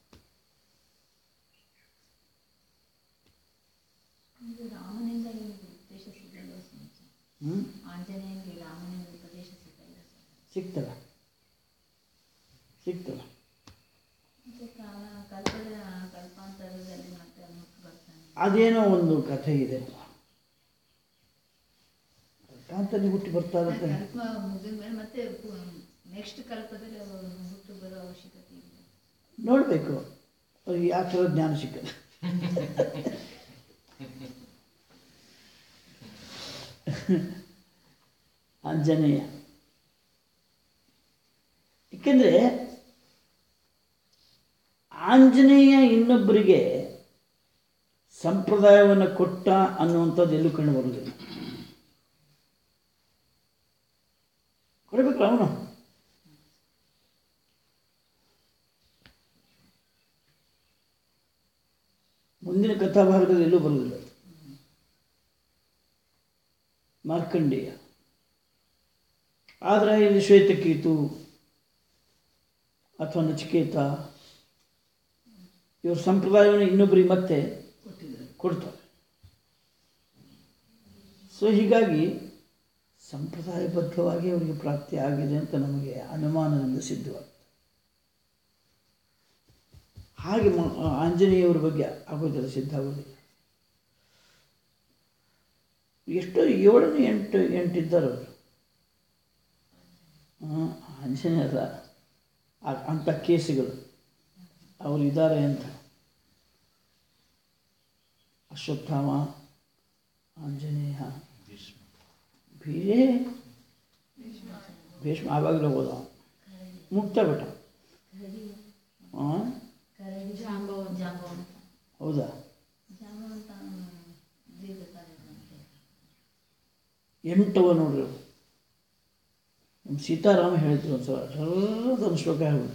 ಇದು ರಾಮನಿಂದ ಈ ಉಪದೇಶ ಸಿಗಲ್ಲ ಸ್ವಾಮೀಜಿ ಹ್ಞೂ ಆಂಜನೇಯನಿಗೆ ರಾಮನಿಂದ ಉಪದೇಶ ಸಿಗಲ್ಲ ಸ್ವಾಮಿ. ಸಿಗ್ತಲ್ಲ ಸಿಗ್ತಲ್ಲ ಮತ್ತೆ ಕಾಲ ಕಲ್ಪದ ಕಲ್ಪಾಂತರದಲ್ಲಿ ಮತ್ತೆ ಮುಟ್ಟು ಬರ್ತಾನೆ ಅದೇನೋ ಒಂದು ಕಥೆ ಇದೆ ಕಾಂತಲ್ಲಿ ಹುಟ್ಟಿ ಬರ್ತಾ ಇರುತ್ತೆ ಕಲ್ಪ ಮುಗಿದ ಮೇಲೆ ಮತ್ತೆ ನೆಕ್ಸ್ಟ್ ಕಲ್ಪದಲ್ಲಿ ಅವರು ಹುಟ್ಟು ಬರೋ ಅವಶ್ಯಕತೆ ಇಲ್ಲ ನೋಡಬೇಕು ಅವ್ರಿಗೆ ಯಾವ ಥರ ಜ್ಞಾನ ಸಿಕ್ಕದೆ ಆಂಜನೇಯ ಏಕೆಂದರೆ ಆಂಜನೇಯ ಇನ್ನೊಬ್ಬರಿಗೆ ಸಂಪ್ರದಾಯವನ್ನು ಕೊಟ್ಟ ಅನ್ನುವಂಥದ್ದು ಎಲ್ಲೂ ಕಂಡು ಬರುವುದಿಲ್ಲ ಕೊಡಬೇಕಲ್ಲ ಅವನು ಮುಂದಿನ ಕಥಾಭಾಗದಲ್ಲಿ ಎಲ್ಲೂ ಬರುವುದಿಲ್ಲ ಮಾರ್ಕಂಡೇಯ ಆದರೆ ಇಲ್ಲಿ ಶ್ವೇತಕೇತು ಅಥವಾ ನಚಿಕೇತ ಇವ್ರ ಸಂಪ್ರದಾಯವನ್ನು ಇನ್ನೊಬ್ಬರಿಗೆ ಮತ್ತೆ ಕೊಡ್ತಾರೆ ಸೊ ಹೀಗಾಗಿ ಸಂಪ್ರದಾಯಬದ್ಧವಾಗಿ ಅವರಿಗೆ ಪ್ರಾಪ್ತಿ ಆಗಿದೆ ಅಂತ ನಮಗೆ ಅನುಮಾನದಿಂದ ಸಿದ್ಧವಾಗ್ತದೆ ಹಾಗೆ ಮ- ಆಂಜನೇಯವ್ರ ಬಗ್ಗೆ ಆಗೋದಿಲ್ಲ ಸಿದ್ಧ ಆಗೋದಿಲ್ಲ ಎಷ್ಟೋ ಏಳನೇ ಎಂಟು ಎಂಟು ಇದ್ದಾರೆ ಅವರು ಹಾಂ ಆಂಜನೇಯ ಅಲ್ಲ ಆ- ಅಂಥ ಕೇಸುಗಳು ಅವರು ಇದ್ದಾರೆ ಅಂತ ಅಶ್ವತ್ಥಾಮ ಆಂಜನೇಯ ಭೀರೇ ಭೀಷ್ಮ ಆವಾಗಲೇ ಹೋದ ಮುಕ್ತ ಬಿಟ್ಟ ಹಾಂ ಜಾಂಬವಂತ ಜಾಂಬವಂತ ಹೌದಾ ಜಾಂಬವಂತ ದೀರ್ಘಕಾಲಿಕಂತೆ ಎಂಟವ ನೋಡ್ರಿ ಅವು. ನಮ್ಮ ಸೀತಾರಾಮ ಹೇಳಿದ್ರು ಒಂದು ಸಲ ಸರ್ರದ ಒಂದು ಶ್ಲೋಕ ಹೇಳ್ಬಿಟ್ಟ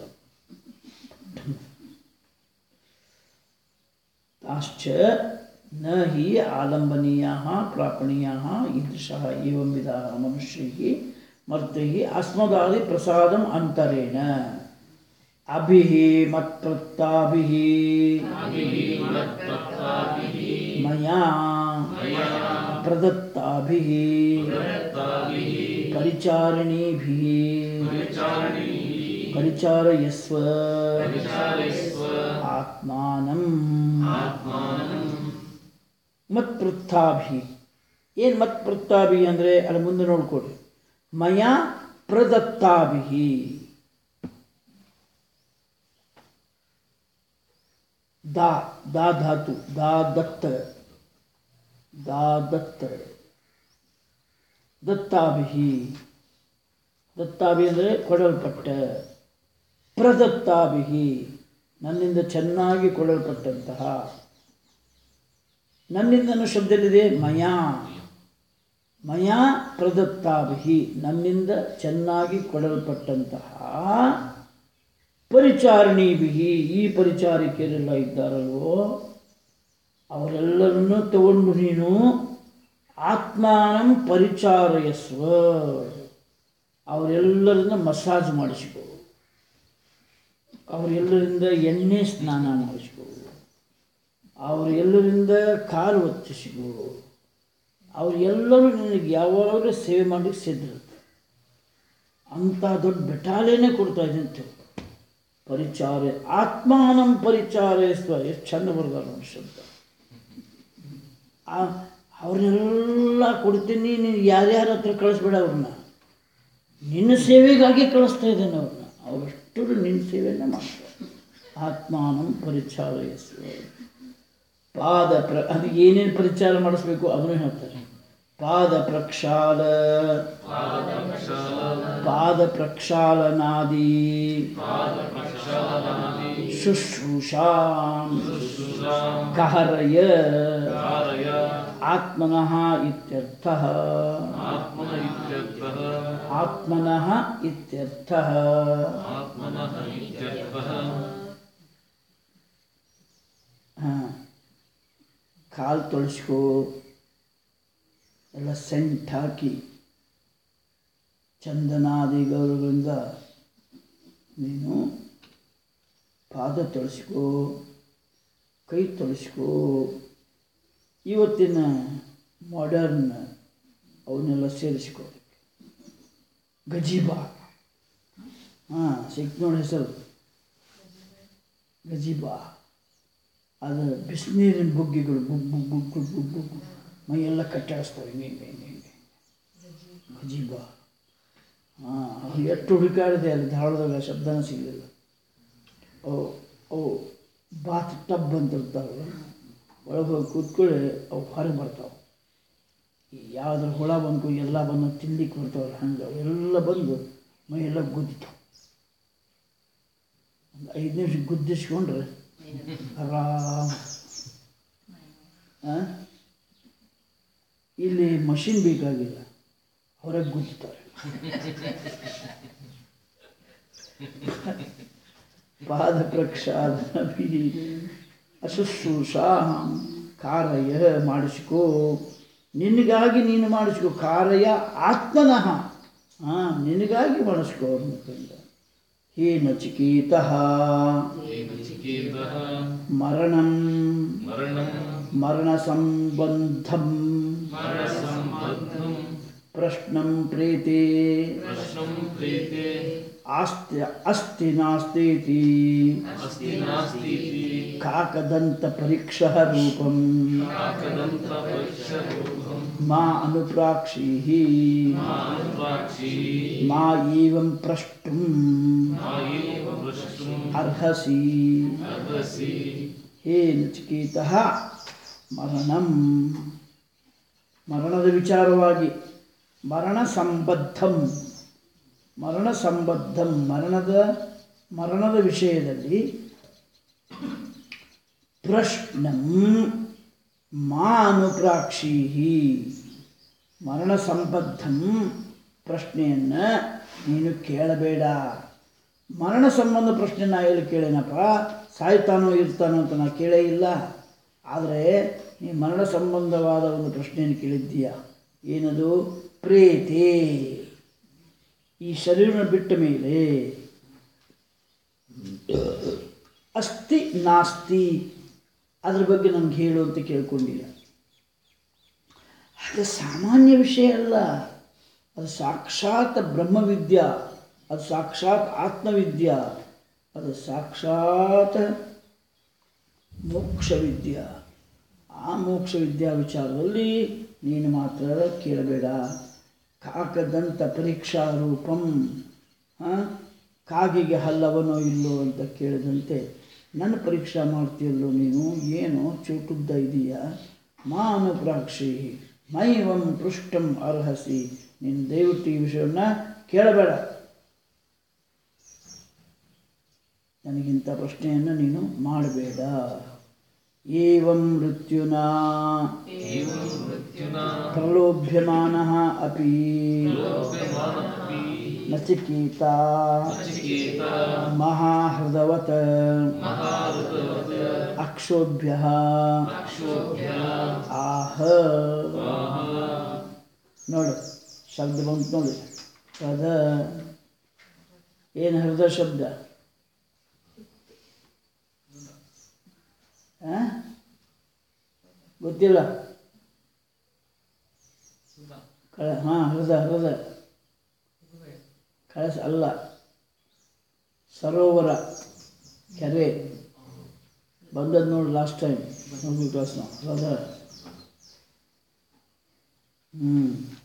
ತಾಶ್ಚ ನ ಹಿ ಆಲಂಬನೀಯ ಪ್ರಾಪಣೀಯ ಈದೃಶಃ ಏವಂ ವಿಧ ಮನುಷ್ಯೈ ಮರ್ತೈ ಅಸ್ಮದಾದಿ ಪ್ರಸಾದಂ ಅಂತರೇಣ ಅಭಿ ಮತ್ಪ್ರತ್ತಾಭಿ ಮಯಾ ಪ್ರದತ್ತಾಭಿः ಪರಿಚಾರಣೀಭಿः ಪರಿಚಾರಯಸ್ವ ಆತ್ಮಾನಂ ಮತ್ಪೃತ್ಥಾಭಿ ಏನು ಮತ್ಪೃತ್ಥಾಭಿ ಅಂದರೆ ಅಲ್ಲಿ ಮುಂದೆ ನೋಡ್ಕೊಡ್ರಿ ಮಯ ಪ್ರದತ್ತಾಭಿ ದಾ ದಾ ಧಾತು ದಾ ದತ್ತ ದಾ ದತ್ತ ದತ್ತಾಭಿ ದತ್ತಾಭಿ ಅಂದರೆ ಕೊಡಲ್ಪಟ್ಟ ಪ್ರದತ್ತಾಭಿ ನನ್ನಿಂದ ಚೆನ್ನಾಗಿ ಕೊಡಲ್ಪಟ್ಟಂತಹ ನನ್ನಿಂದ ಅನ್ನೋ ಶಬ್ದದಲ್ಲಿದೆ ಮಯಾ ಮಯಾ ಪ್ರದತ್ತಾಭಿ ನನ್ನಿಂದ ಚೆನ್ನಾಗಿ ಕೊಡಲ್ಪಟ್ಟಂತಹ ಪರಿಚಾರಣೀಭಿ ಈ ಪರಿಚಾರಿಕೆಯರೆಲ್ಲ ಇದ್ದಾರಲ್ವೋ ಅವರೆಲ್ಲರನ್ನೂ ತಗೊಂಡು ನೀನು ಆತ್ಮಾನಂ ಪರಿಚಾರಯಸ್ವ ಅವರೆಲ್ಲರನ್ನ ಮಸಾಜ್ ಮಾಡಿಸ್ಕೋ ಅವರೆಲ್ಲರಿಂದ ಎಣ್ಣೆ ಸ್ನಾನ ಮಾಡಿಸ್ಕೋ ಅವರೆಲ್ಲರಿಂದ ಕಾಲು ಒತ್ತಿಸಿಕೋ ಅವರೆಲ್ಲರೂ ನಿನಗೆ ಯಾವಾಗಲೂ ಸೇವೆ ಮಾಡಲಿಕ್ಕೆ ಸಿದ್ಧರು ಅಂಥ ದೊಡ್ಡ ಬೆಟಾಲಿಯನ್ನೇ ಕೊಡ್ತಾ ಇದ್ದಂತೆ ಪರಿಚಾರ ಆತ್ಮಾನಂ ಪರಿಚಾರೈಸ್ವ ಎಷ್ಟು ಚಂದ ಬರ್ದಾರ ನೋಡಿ ಶಬ್ದ ಆ- ಅವ್ರನ್ನೆಲ್ಲ ಕೊಡ್ತೀನಿ ನೀನು ಯಾರ್ಯಾರ ಹತ್ರ ಕಳಿಸ್ಬೇಡ ಅವ್ರನ್ನ ನಿನ್ನ ಸೇವೆಗಾಗಿ ಕಳಿಸ್ತಾ ಇದ್ದಾನೆ ಅವ್ರನ್ನ ಅವರಷ್ಟು ನಿನ್ನ ಸೇವೆಯನ್ನು ಮಾಡ್ತಾರೆ ಆತ್ಮಾನಂ ಪರಿಚಾರೈಸ್ವ ಪಾದ ಪ್ರ ಅದು ಏನೇನು ಪರಿಚಾರ ಮಾಡಿಸ್ಬೇಕು ಅದನ್ನು ಹೇಳ್ತಾರೆ ಪಾದ ಪ್ರಕ್ಷಾಲ ಪಾದ ಪ್ರಕ್ಷಾಲನಾದಿ ಶುಶ್ರೂಷಾ ಕಹರಯ ಆತ್ಮನಃ ಇತ್ಯರ್ಥಃ ಆತ್ಮನಃ ಇತ್ಯರ್ಥಃ ಹಾಂ ಕಾಲು ತೊಳೆಸ್ಕೋ ಎಲ್ಲ ಸೆಂಟ್ ಹಾಕಿ ಚಂದನಾದಿ ಗೌರವಗಳಿಂದ ನೀನು ಪಾದ ತೊಳೆಸ್ಕೋ ಕೈ ತೊಳೆಸ್ಕೋ ಇವತ್ತಿನ ಮಾಡರ್ನ್ ಅವನ್ನೆಲ್ಲ ಸೇರಿಸ್ಕೋ ಗಜೀಬಾ ಹಾಂ ಸಿಕ್ ನೋಡಿ ಹೆಸರು ಗಜೀಬಾ ಅದು ಬಿಸಿನೀರಿನ ಬುಗ್ಗಿಗಳು ಬುಗ್ ಬುಗ್ ಬುಗ್ ಬುಗ್ ಬುಗ್ ಬುಗ್ ಮೈಯೆಲ್ಲ ಕಟ್ಟಾಡಿಸ್ತವೆ ಹಿಂಗೆ ಹಿಂಗೆ ಹಿಂಗೆ ಹಿಂಗೆ ಗಜೀಬಾ ಹಾಂ ಅದು ಎಷ್ಟು ಹುಡುಕಾಡಿದೆ ಅಲ್ಲಿ ಧಾರವಾಡದಾಗ ಶಬ್ದನ ಸಿಗಲಿಲ್ಲ ಓ ಓ ಬಾತ್ ಟಬ್ ಅಂತ ಇರ್ತಾವಲ್ಲ ಒಳಗೆ ಹೋಗಿ ಕೂತ್ಕೊಳ್ಳಿ ಅವು ಹೊರಗೆ ಬರ್ತಾವೆ ಯಾವ್ದ್ರ ಹುಳ ಬಂದು ಎಲ್ಲ ಬಂದು ತಿನ್ಲಿಕ್ಕೆ ಬರ್ತಾವಲ್ಲ ಹಂಗೆ ಅವೆಲ್ಲ ಬಂದು ಮೈಯೆಲ್ಲ ಗುದ್ದಿತಾವೆ ಒಂದು ಐದು ನಿಮಿಷ ಗುದ್ದಿಸ್ಕೊಂಡ್ರೆ ಆರಾಮ ಆ? ಇಲ್ಲಿ ಮಷಿನ್ ಬೇಕಾಗಿಲ್ಲ ಹೊರಗೆ ಗುದ್ದುತ್ತಾರೆ ಪಾದ ಪ್ರಕ್ಷಾಲನಭಿ ಅಶುಶ್ರೂಷಾ ಕಾರಯ ಮಾಡಿಸ್ಕೋ ನಿನಗಾಗಿ ನೀನು ಮಾಡಿಸ್ಕೋ ಕಾರಯ ಆತ್ಮನಃ ಹಾಂ ನಿನಗಾಗಿ ಮಾಡಿಸ್ಕೋ ಅನ್ನೋದ್ರಿಂದ ಹೇ ನಚಿಕೇತಃ ಮರಣಂ ಮರಣ ಸಂಬಂಧಂ ಪ್ರಶ್ನಂ ಪ್ರೇತೆ ಆಸ್ತಿ ಅಸ್ತಿ ನಾಸ್ತೀತಿ ಕಾಕದಂತ ಪರೀಕ್ಷ ರೂಪಂ ಮಾ ಅನುಪ್ರಾಕ್ಷಿ ಮಾ ಏವಂ ಪ್ರಷ್ಟುಂ ಅರ್ಹಸಿ ಹೇ ನಚಿಕೇತ ಮರಣಂ ಮರಣದ ವಿಚಾರವಾಗಿ ಮರಣ ಸಂಬದ್ಧಂ ಮರಣ ಸಂಬದ್ಧಂ ಮರಣದ ಮರಣದ ವಿಷಯದಲ್ಲಿ ಪ್ರಶ್ನಂ ಮಾ ಅನುಪ್ರಾಕ್ಷಿ ಮರಣ ಸಂಬದ್ಧಂ ಪ್ರಶ್ನೆಯನ್ನು ನೀನು ಕೇಳಬೇಡ ಮರಣ ಸಂಬಂಧ ಪ್ರಶ್ನೆ ನಾ ಎಲ್ಲಿ ಕೇಳೇನಪ್ಪ ಸಾಯ್ತಾನೋ ಇರ್ತಾನೋ ಅಂತ ನಾ ಕೇಳೇ ಇಲ್ಲ ಆದರೆ ನೀ ಮರಣ ಸಂಬಂಧವಾದ ಒಂದು ಪ್ರಶ್ನೆಯನ್ನು ಕೇಳಿದ್ದೀಯ ಏನದು ಪ್ರೇತೆ ಈ ಶರೀರನ ಬಿಟ್ಟ ಮೇಲೆ ಅಸ್ತಿ ನಾಸ್ತಿ ಅದ್ರ ಬಗ್ಗೆ ನನಗೆ ಹೇಳು ಅಂತ ಕೇಳ್ಕೊಂಡಿಲ್ಲ ಅದು ಸಾಮಾನ್ಯ ವಿಷಯ ಅಲ್ಲ ಅದು ಸಾಕ್ಷಾತ್ ಬ್ರಹ್ಮವಿದ್ಯಾ ಅದು ಸಾಕ್ಷಾತ್ ಆತ್ಮವಿದ್ಯಾ ಅದು ಸಾಕ್ಷಾತ್ ಮೋಕ್ಷ ವಿದ್ಯಾ ಆ ಮೋಕ್ಷ ವಿದ್ಯಾ ವಿಚಾರದಲ್ಲಿ ನೀನು ಮಾತ್ರ ಕೇಳಬೇಡ ಕಾಕದಂತ ಪರೀಕ್ಷಾ ರೂಪಂ ಆ, ಕಾಗೆಗೆ ಹಲ್ಲವನೋ ಇಲ್ಲೋ ಅಂತ ಕೇಳಿದಂತೆ ನನ್ನ ಪರೀಕ್ಷಾ ಮಾಡ್ತೀಯಲ್ಲೋ ನೀನು ಏನು ಚೂಟುದ್ದ ಇದೆಯಾ ಮಾನು ಪ್ರಾಕ್ಷಿ ಮೈವಂ ಪೃಷ್ಟಂ ಅರ್ಹಸಿ ನೀನು ದಯವಿಟ್ಟು ಈ ವಿಷಯವನ್ನು ಕೇಳಬೇಡ ನನಗಿಂಥ ಪ್ರಶ್ನೆಯನ್ನು ನೀನು ಮಾಡಬೇಡ ಏವಂ ಮೃತ್ಯುನಾ ಪ್ರಲೋಭ್ಯಮಾನ ಅಪಿ ನಚಿಕೇತ ಮಹಾಹೃದವತ್ ಅಕ್ಷೋಭ್ಯ ಆಹ ನೋಡಿ ಶಬ್ದ ಬಂತು ನೋಡಿ ಹೃದ ಏನು ಹೃದಯ ಶಬ್ದ ಆ? ಗೊತ್ತಿಲ್ಲ ಕಳ ಹಾಂ ಹೃದಯ ಹೃದಯ ಕಳಸ ಅಲ್ಲ ಸರೋವರ ಕೆರೆ ಬಂದದ್ದು ನೋಡಿ ಲಾಸ್ಟ್ ಟೈಮ್ ನೋಡಿ ಕ್ಲಾಸ್ ನಾವು ಅದ ಹ್ಞೂ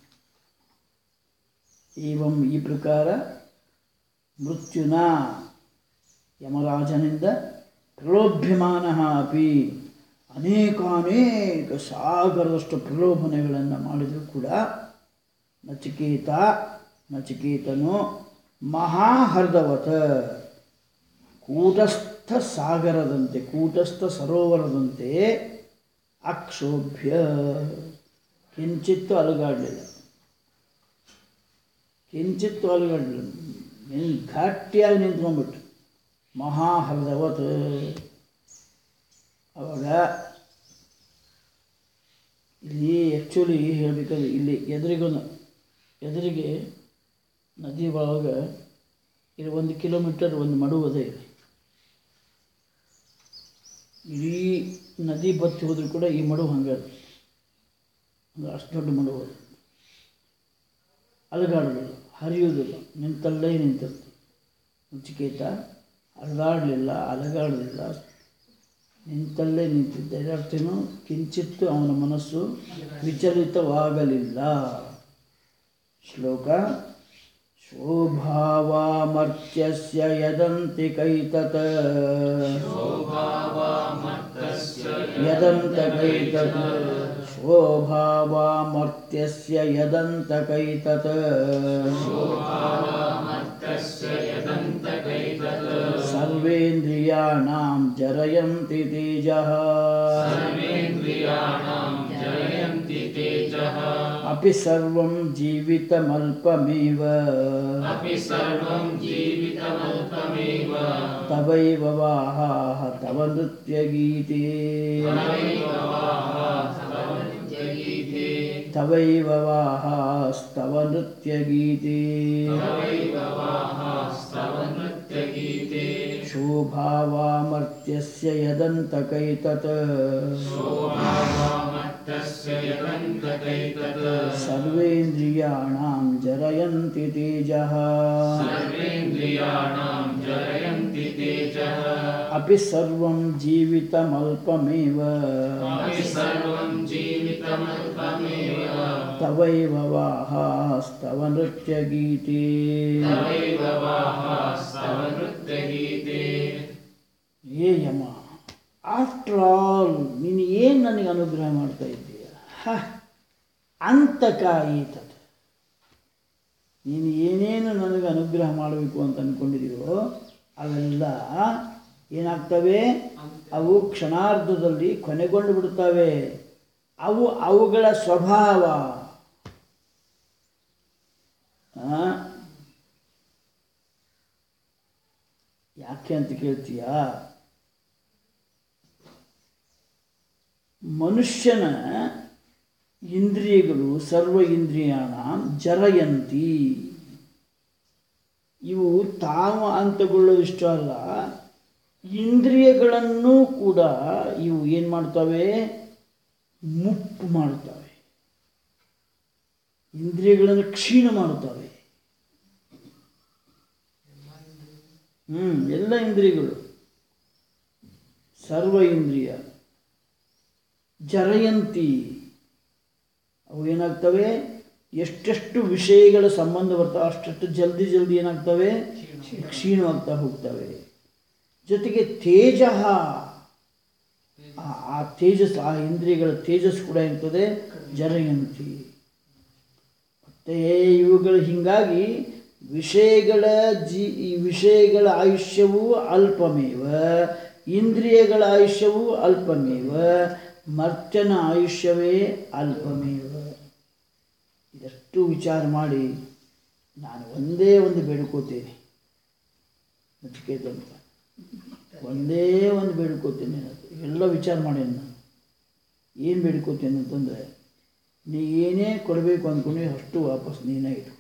ಏವಂ ಈ ಪ್ರಕಾರ ಮೃತ್ಯುನ ಯಮರಾಜನಿಂದ ಪ್ರಲೋಭ್ಯಮಾನ ಅಪಿ ಅನೇಕಾನೇಕ ಸಾಗರದಷ್ಟು ಪ್ರಲೋಭನೆಗಳನ್ನು ಮಾಡಿದರೂ ಕೂಡ ನಚಿಕೇತ ನಚಿಕೇತನು ಮಹಾಹರ್ದವತ ಕೂಟಸ್ಥ ಸಾಗರದಂತೆ ಕೂಟಸ್ಥ ಸರೋವರದಂತೆ ಅಕ್ಷೋಭ್ಯ ಕಿಂಚಿತ್ತು ಅಲುಗಾಡಲಿಲ್ಲ ಕಿಂಚಿತ್ತು ಅಲುಗಾಡಲಿಲ್ಲ ನಿನ್ ಗಟ್ಟಿಯಾಗಿ ನಿಂತ್ಕೊಂಡ್ಬಿಟ್ಟು ಮಹಾಹರ್ದವತ್ ಅವಾಗ ಇಲ್ಲಿ ಆ್ಯಕ್ಚುಲಿ ಹೇಳಬೇಕಾದ್ರೆ ಇಲ್ಲಿ ಎದುರಿಗೊಂದು ಎದುರಿಗೆ ನದಿ ಒಳಗೆ ಇಲ್ಲಿ ಒಂದು ಕಿಲೋಮೀಟರ್ ಒಂದು ಮಡುವು ಅದೇ ಇದೆ ಇಡೀ ನದಿ ಬತ್ತಿ ಹೋದ್ರೂ ಕೂಡ ಈ ಮಡುವು ಹಂಗೆ ಅದು. ಅಂದ್ರೆ ಅಷ್ಟು ದೊಡ್ಡ ಮಡುವು ಅದು ಅಲಗಾಡೋದಿಲ್ಲ ಹರಿಯೋದಿಲ್ಲ ನಿಂತಲ್ಲೇ ನಿಂತಿರ್ತು ನಚಿಕೇತ ಅಲಗಾಡಲಿಲ್ಲ ಅಲಗಾಡಲಿಲ್ಲ ನಿಂತಲ್ಲೇ ನಿಂತಿದ್ದ ಇದರ್ಥೇನು ಕಿಂಚಿತ್ತು ಅವನ ಮನಸ್ಸು ವಿಚಲಿತವಾಗಲಿಲ್ಲ ಶ್ಲೋಕ ಶೋಭಾವಾಮರ್ತ್ಯಸ್ಯ ಯದಂತಿ ಕೈತತ್ ಯದಂತ ಕೈತತ್ ಶೋಭಾವಾಮರ್ತ್ಯಸ್ಯ ಯದಂತ ಕೈತತ್ सर्वेन्द्रियाणां जरयन्ति तेजः अपि सर्वं जीवितमल्पमेव तवैव वाहाः तव नृत्यगीते तवैव वाहास्तव नृत्यगीते शोभावामर्त्यस्य यदन्तकैतत् सर्वेन्द्रियाणां जरयन्ति तेजः अपि सर्वं जीवितमल्पमेव तवैव वाहास्तव नृत्यगीते ಏ ಯಮ ಆಫ್ಟರ್ ಆಲ್ ನೀನು ಏನು ನನಗೆ ಅನುಗ್ರಹ ಮಾಡ್ತಾ ಇದ್ದೀಯ ಹ ಅಂತಕಾಯಿತದ ನೀನು ಏನೇನು ನನಗೆ ಅನುಗ್ರಹ ಮಾಡಬೇಕು ಅಂತ ಅಂದ್ಕೊಂಡಿದೀಯೋ ಅವೆಲ್ಲ ಏನಾಗ್ತವೆ ಅವು ಕ್ಷಣಾರ್ಧದಲ್ಲಿ ಕೊನೆಗೊಂಡು ಬಿಡುತ್ತವೆ ಅವು ಅವುಗಳ ಸ್ವಭಾವ ಆ? ಯಾಕೆ ಅಂತ ಕೇಳ್ತೀಯಾ ಮನುಷ್ಯನ ಇಂದ್ರಿಯಗಳು ಸರ್ವ ಇಂದ್ರಿಯಾಣ ಜರಯಂತಿ ಇವು ತಾವು ಅಂತಗೊಳ್ಳೋದಿಷ್ಟು ಅಲ್ಲ ಇಂದ್ರಿಯಗಳನ್ನು ಕೂಡ ಇವು ಏನು ಮಾಡ್ತವೆ ಮುಪ್ಪು ಮಾಡ್ತವೆ ಇಂದ್ರಿಯಗಳನ್ನು ಕ್ಷೀಣ ಮಾಡುತ್ತವೆ ಹ್ಞೂ ಎಲ್ಲ ಇಂದ್ರಿಯಗಳು ಸರ್ವ ಇಂದ್ರಿಯ ಜರಯಂತಿ ಅವು ಏನಾಗ್ತವೆ ಎಷ್ಟೆಷ್ಟು ವಿಷಯಗಳ ಸಂಬಂಧ ಬರ್ತವೆ ಅಷ್ಟಷ್ಟು ಜಲ್ದಿ ಜಲ್ದಿ ಏನಾಗ್ತವೆ ಕ್ಷೀಣವಾಗ್ತಾ ಹೋಗ್ತವೆ ಜೊತೆಗೆ ತೇಜ ಆ- ಆ ತೇಜಸ್ ಆ ಇಂದ್ರಿಯಗಳ ತೇಜಸ್ ಕೂಡ ಇರ್ತದೆ ಜರಯಂತಿ ಮತ್ತೆ ಇವುಗಳು ಹೀಗಾಗಿ ವಿಷಯಗಳ ಜೀ ಈ ವಿಷಯಗಳ ಆಯುಷ್ಯವೂ ಅಲ್ಪಮೇವ ಇಂದ್ರಿಯಗಳ ಆಯುಷ್ಯವೂ ಅಲ್ಪಮೇವ ಮರ್ತ್ಯನ ಆಯುಷ್ಯವೇ ಅಲ್ಪಮೇವ ಇದಷ್ಟು ವಿಚಾರ ಮಾಡಿ ನಾನು ಒಂದೇ ಒಂದು ಬೇಡ್ಕೋತೇನೆ ನಚಿಕೇತ ಅಂತ ಒಂದೇ ಒಂದು ಬೇಡ್ಕೋತೇನೆ ಅದು ಎಲ್ಲ ವಿಚಾರ ಮಾಡೇನಿ ನಾನು ಏನು ಬೇಡ್ಕೋತೇನೆ ಅಂತಂದರೆ ನೀ ಏನೇ ಕೊಡಬೇಕು ಅಂದ್ಕೊಂಡು ಅಷ್ಟು ವಾಪಸ್ ನೀನೇ ಇಡು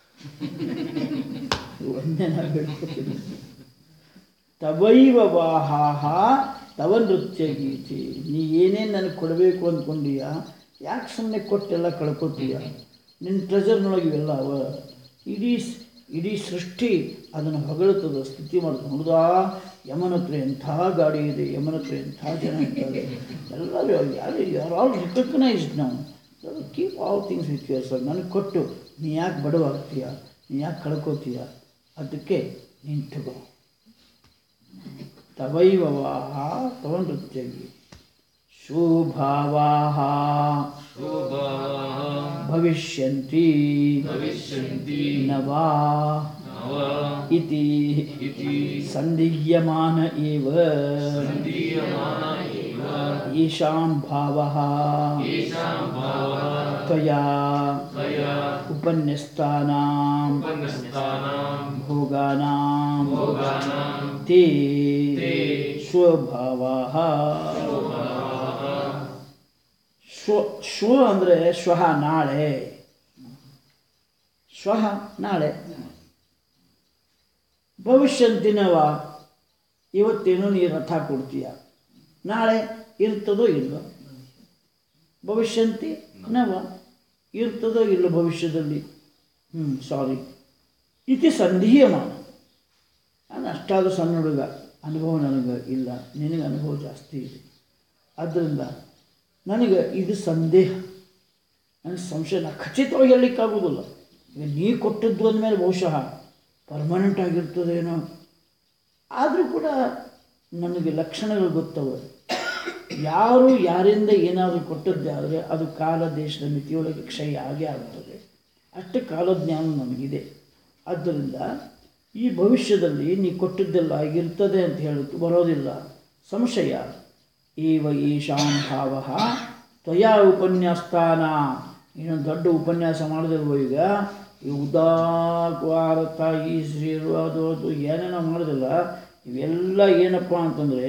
ಒಂದೇ ನಾನು ಬೇಡ್ಕೋತೀನಿ ತವೈವ ವಾಹಾಹ ತವ ನೃತ್ಯ ಗೀತೆ ನೀ ಏನೇನು ನನಗೆ ಕೊಡಬೇಕು ಅಂದ್ಕೊಂಡೀಯ ಯಾಕೆ ಸುಮ್ಮನೆ ಕೊಟ್ಟೆಲ್ಲ ಕಳ್ಕೊತೀಯ ನಿನ್ನ ಟ್ರೆಜರ್ನೊಳಗೆ ಇವೆಲ್ಲ ಅವ ಇಡೀ ಸ್- ಇಡೀ ಸೃಷ್ಟಿ ಅದನ್ನು ಹೊಗಳುತ್ತದೆ ಸ್ತುತಿ ಮಾಡ್ತಾರೆ ನೋಡ್ದಾ ಯಮನ ಹತ್ರ ಎಂಥ ಗಾಡಿ ಇದೆ ಯಮನ ಹತ್ರ ಎಂಥ ಜನ ಇದ್ದಾರೆ ಎಲ್ಲರೂ ಯಾರು ಯಾರು ಆಲ್ ರಿಕಗ್ನೈಸ್ಡ್ ನಾವು keep all things with your sir ನನಗೆ ಕೊಟ್ಟು ನೀ ಯಾಕೆ ಬಡವಾಗ್ತೀಯ ನೀ ಯಾಕೆ ಕಳ್ಕೊತೀಯ ಅದಕ್ಕೆ ನೀನು ತಗೋ ತವೈವವಾಹ ತವ ನೃತ್ಯಗಿ ಶುಭಾವಾಹ ಭವಿಷ್ಯಂತಿ ನವಾ ಇತಿ ಸಂದಿಹ್ಯಮಾನ ಏವ येषां भावः त्वया उपन्यस्तानां भोगानां ते ಸ್ವಭಾವः ಸ್ವ ಸ್ವ ಅಂದರೆ ಶ್ವಃ ನಾಳೆ ಶ್ವಃ ನಾಳೆ ಭವಿಷ್ಯಂತಿನವ ಇವತ್ತೇನೋ ನೀ ರಥ ಕೊಡ್ತೀಯ ನಾಳೆ ಇರ್ತದೋ ಇಲ್ಲೋ ಭವಿಷ್ಯಂತಿ ನವ ಇರ್ತದೋ ಇಲ್ಲೋ ಭವಿಷ್ಯದಲ್ಲಿ ಹ್ಞೂ ಸಾರಿ ಇತಿ ಸಂಧೀಯಮಾನ ನಾನು ಅಷ್ಟಾದರೂ ಸಣ್ಣ ಹುಡುಗ ಅನುಭವ ನನಗೆ ಇಲ್ಲ ನಿನಗೆ ಅನುಭವ ಜಾಸ್ತಿ ಇದೆ ಆದ್ದರಿಂದ ನನಗೆ ಇದು ಸಂದೇಹ ನನಗೆ ಸಂಶಯ ನಾ ಖಚಿತವಾಗಿ ಹೇಳಲಿಕ್ಕಾಗೋದಿಲ್ಲ ಈಗ ನೀ ಕೊಟ್ಟದ್ದು ಅಂದಮೇಲೆ ಬಹುಶಃ ಪರ್ಮನೆಂಟ್ ಆಗಿರ್ತದೇನೋ ಆದರೂ ಕೂಡ ನನಗೆ ಲಕ್ಷಣಗಳು ಗೊತ್ತವೆ ಯಾರು ಯಾರಿಂದ ಏನಾದರೂ ಕೊಟ್ಟದ್ದೇ ಆದರೆ ಅದು ಕಾಲ ದೇಶದ ಮಿತಿಯೊಳಗೆ ಕ್ಷಯ ಆಗೇ ಆಗ್ತದೆ ಅಷ್ಟು ಕಾಲಜ್ಞಾನ ನನಗಿದೆ ಆದ್ದರಿಂದ ಈ ಭವಿಷ್ಯದಲ್ಲಿ ನೀ ಕೊಟ್ಟದ್ದೆಲ್ಲ ಆಗಿರ್ತದೆ ಅಂತ ಹೇಳೋಕ್ಕೆ ಬರೋದಿಲ್ಲ ಸಂಶಯ ಏವ ಈಶಾಂ ಭಾವ ತ್ವಯಾ ಉಪನ್ಯಾಸ್ತಾನ ಇನ್ನೊಂದು ದೊಡ್ಡ ಉಪನ್ಯಾಸ ಮಾಡಿದಿಲ್ವೋ ಈಗ ಈ ಉದಾಕವಾರತ ಈ ಶ್ರೀರು ಅದು ಅದು ಏನೇನೋ ಮಾಡೋದಿಲ್ಲ ಇವೆಲ್ಲ ಏನಪ್ಪ ಅಂತಂದರೆ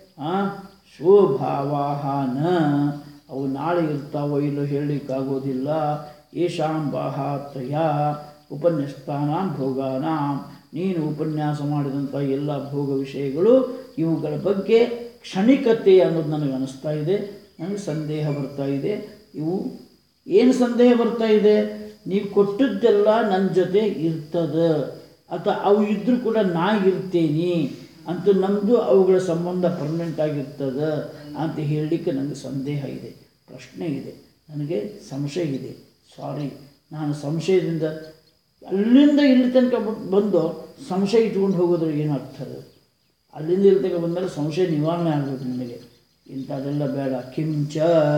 ಶೋಭಾವಾಹನ ಅವು ನಾಳೆ ಇರ್ತಾವೋ ಇಲ್ಲೋ ಹೇಳಲಿಕ್ಕಾಗೋದಿಲ್ಲ ಏಷಾಂ ಬಾಹಾತ್ರಯ ಉಪನ್ಯಸ್ತಾನ ಭೋಗಾನ ನೀನು ಉಪನ್ಯಾಸ ಮಾಡಿದಂಥ ಎಲ್ಲ ಭೋಗ ವಿಷಯಗಳು ಇವುಗಳ ಬಗ್ಗೆ ಕ್ಷಣಿಕತೆ ಅನ್ನೋದು ನನಗೆ ಅನಿಸ್ತಾ ಇದೆ ನನಗೆ ಸಂದೇಹ ಬರ್ತಾ ಇದೆ ಇವು ಏನು ಸಂದೇಹ ಬರ್ತಾ ಇದೆ ನೀವು ಕೊಟ್ಟದ್ದೆಲ್ಲ ನನ್ನ ಜೊತೆ ಇರ್ತದೆ ಅಥವಾ ಅವು ಇದ್ದರೂ ಕೂಡ ನಾ ಇರ್ತೇನೆ ಅಂತ ನಮ್ಮದು ಅವುಗಳ ಸಂಬಂಧ ಪರ್ಮನೆಂಟ್ ಆಗಿರ್ತದೆ ಅಂತ ಹೇಳಲಿಕ್ಕೆ ನನಗೆ ಸಂದೇಹ ಇದೆ ಪ್ರಶ್ನೆ ಇದೆ ನನಗೆ ಸಂಶಯ ಇದೆ ಸಾರಿ ನಾನು ಸಂಶಯದಿಂದ ಅಲ್ಲಿಂದ ಇಲ್ಲಿ ತನಕ ಬ- ಬಂದು ಸಂಶಯ ಇಟ್ಕೊಂಡು ಹೋಗೋದ್ರೆ ಏನಾಗ್ತದೆ ಅಲ್ಲಿಂದ ಇಲ್ಲಿ ತನಕ ಬಂದಮೇಲೆ ಸಂಶಯ ನಿವಾರಣೆ ಆಗಬೇಕು ನಿಮಗೆ ಇಂಥದ್ದೆಲ್ಲ ಬೇಡ ಕಿಂಚ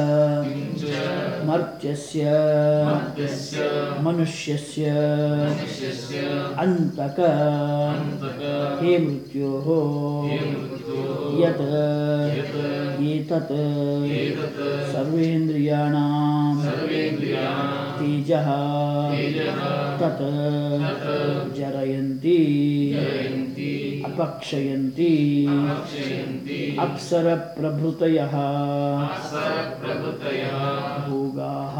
ಮರ್ತ್ಯಸ್ಯ ಮನುಷ್ಯಸ್ಯ ಅಂತಕ ಹೇ ಮೃತ್ಯೋ ಯತ್ ಏತತ್ ಸರ್ವೇಂದ್ರಿಯಾಣಾಂ ತೇಜಃ ತತ್ ಜರಯಂತಿ ಅಪಕ್ಷಯಂತಿ ಅಪ್ಸರ ಪ್ರಭೃತಯ ಭೋಗಾಃ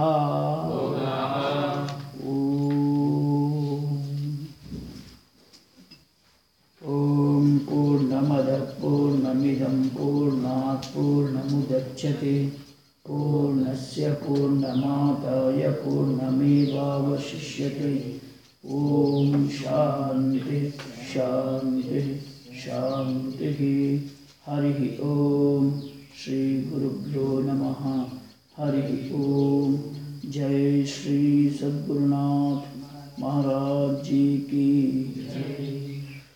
ಓಂ ॐ पूर्णमदः पूर्णमिदं पूर्णात् पूर्णमुदच्छते पूर्णस्य पूर्णमादाय पूर्णमेवावशिष्यते ॐ शान्तिः शान्तिः शान्तिः हरिः ॐ श्रीगुरुभ्यो नमः हरिः ॐ जय श्री सद्गुरुनाथ महाराज जी की जय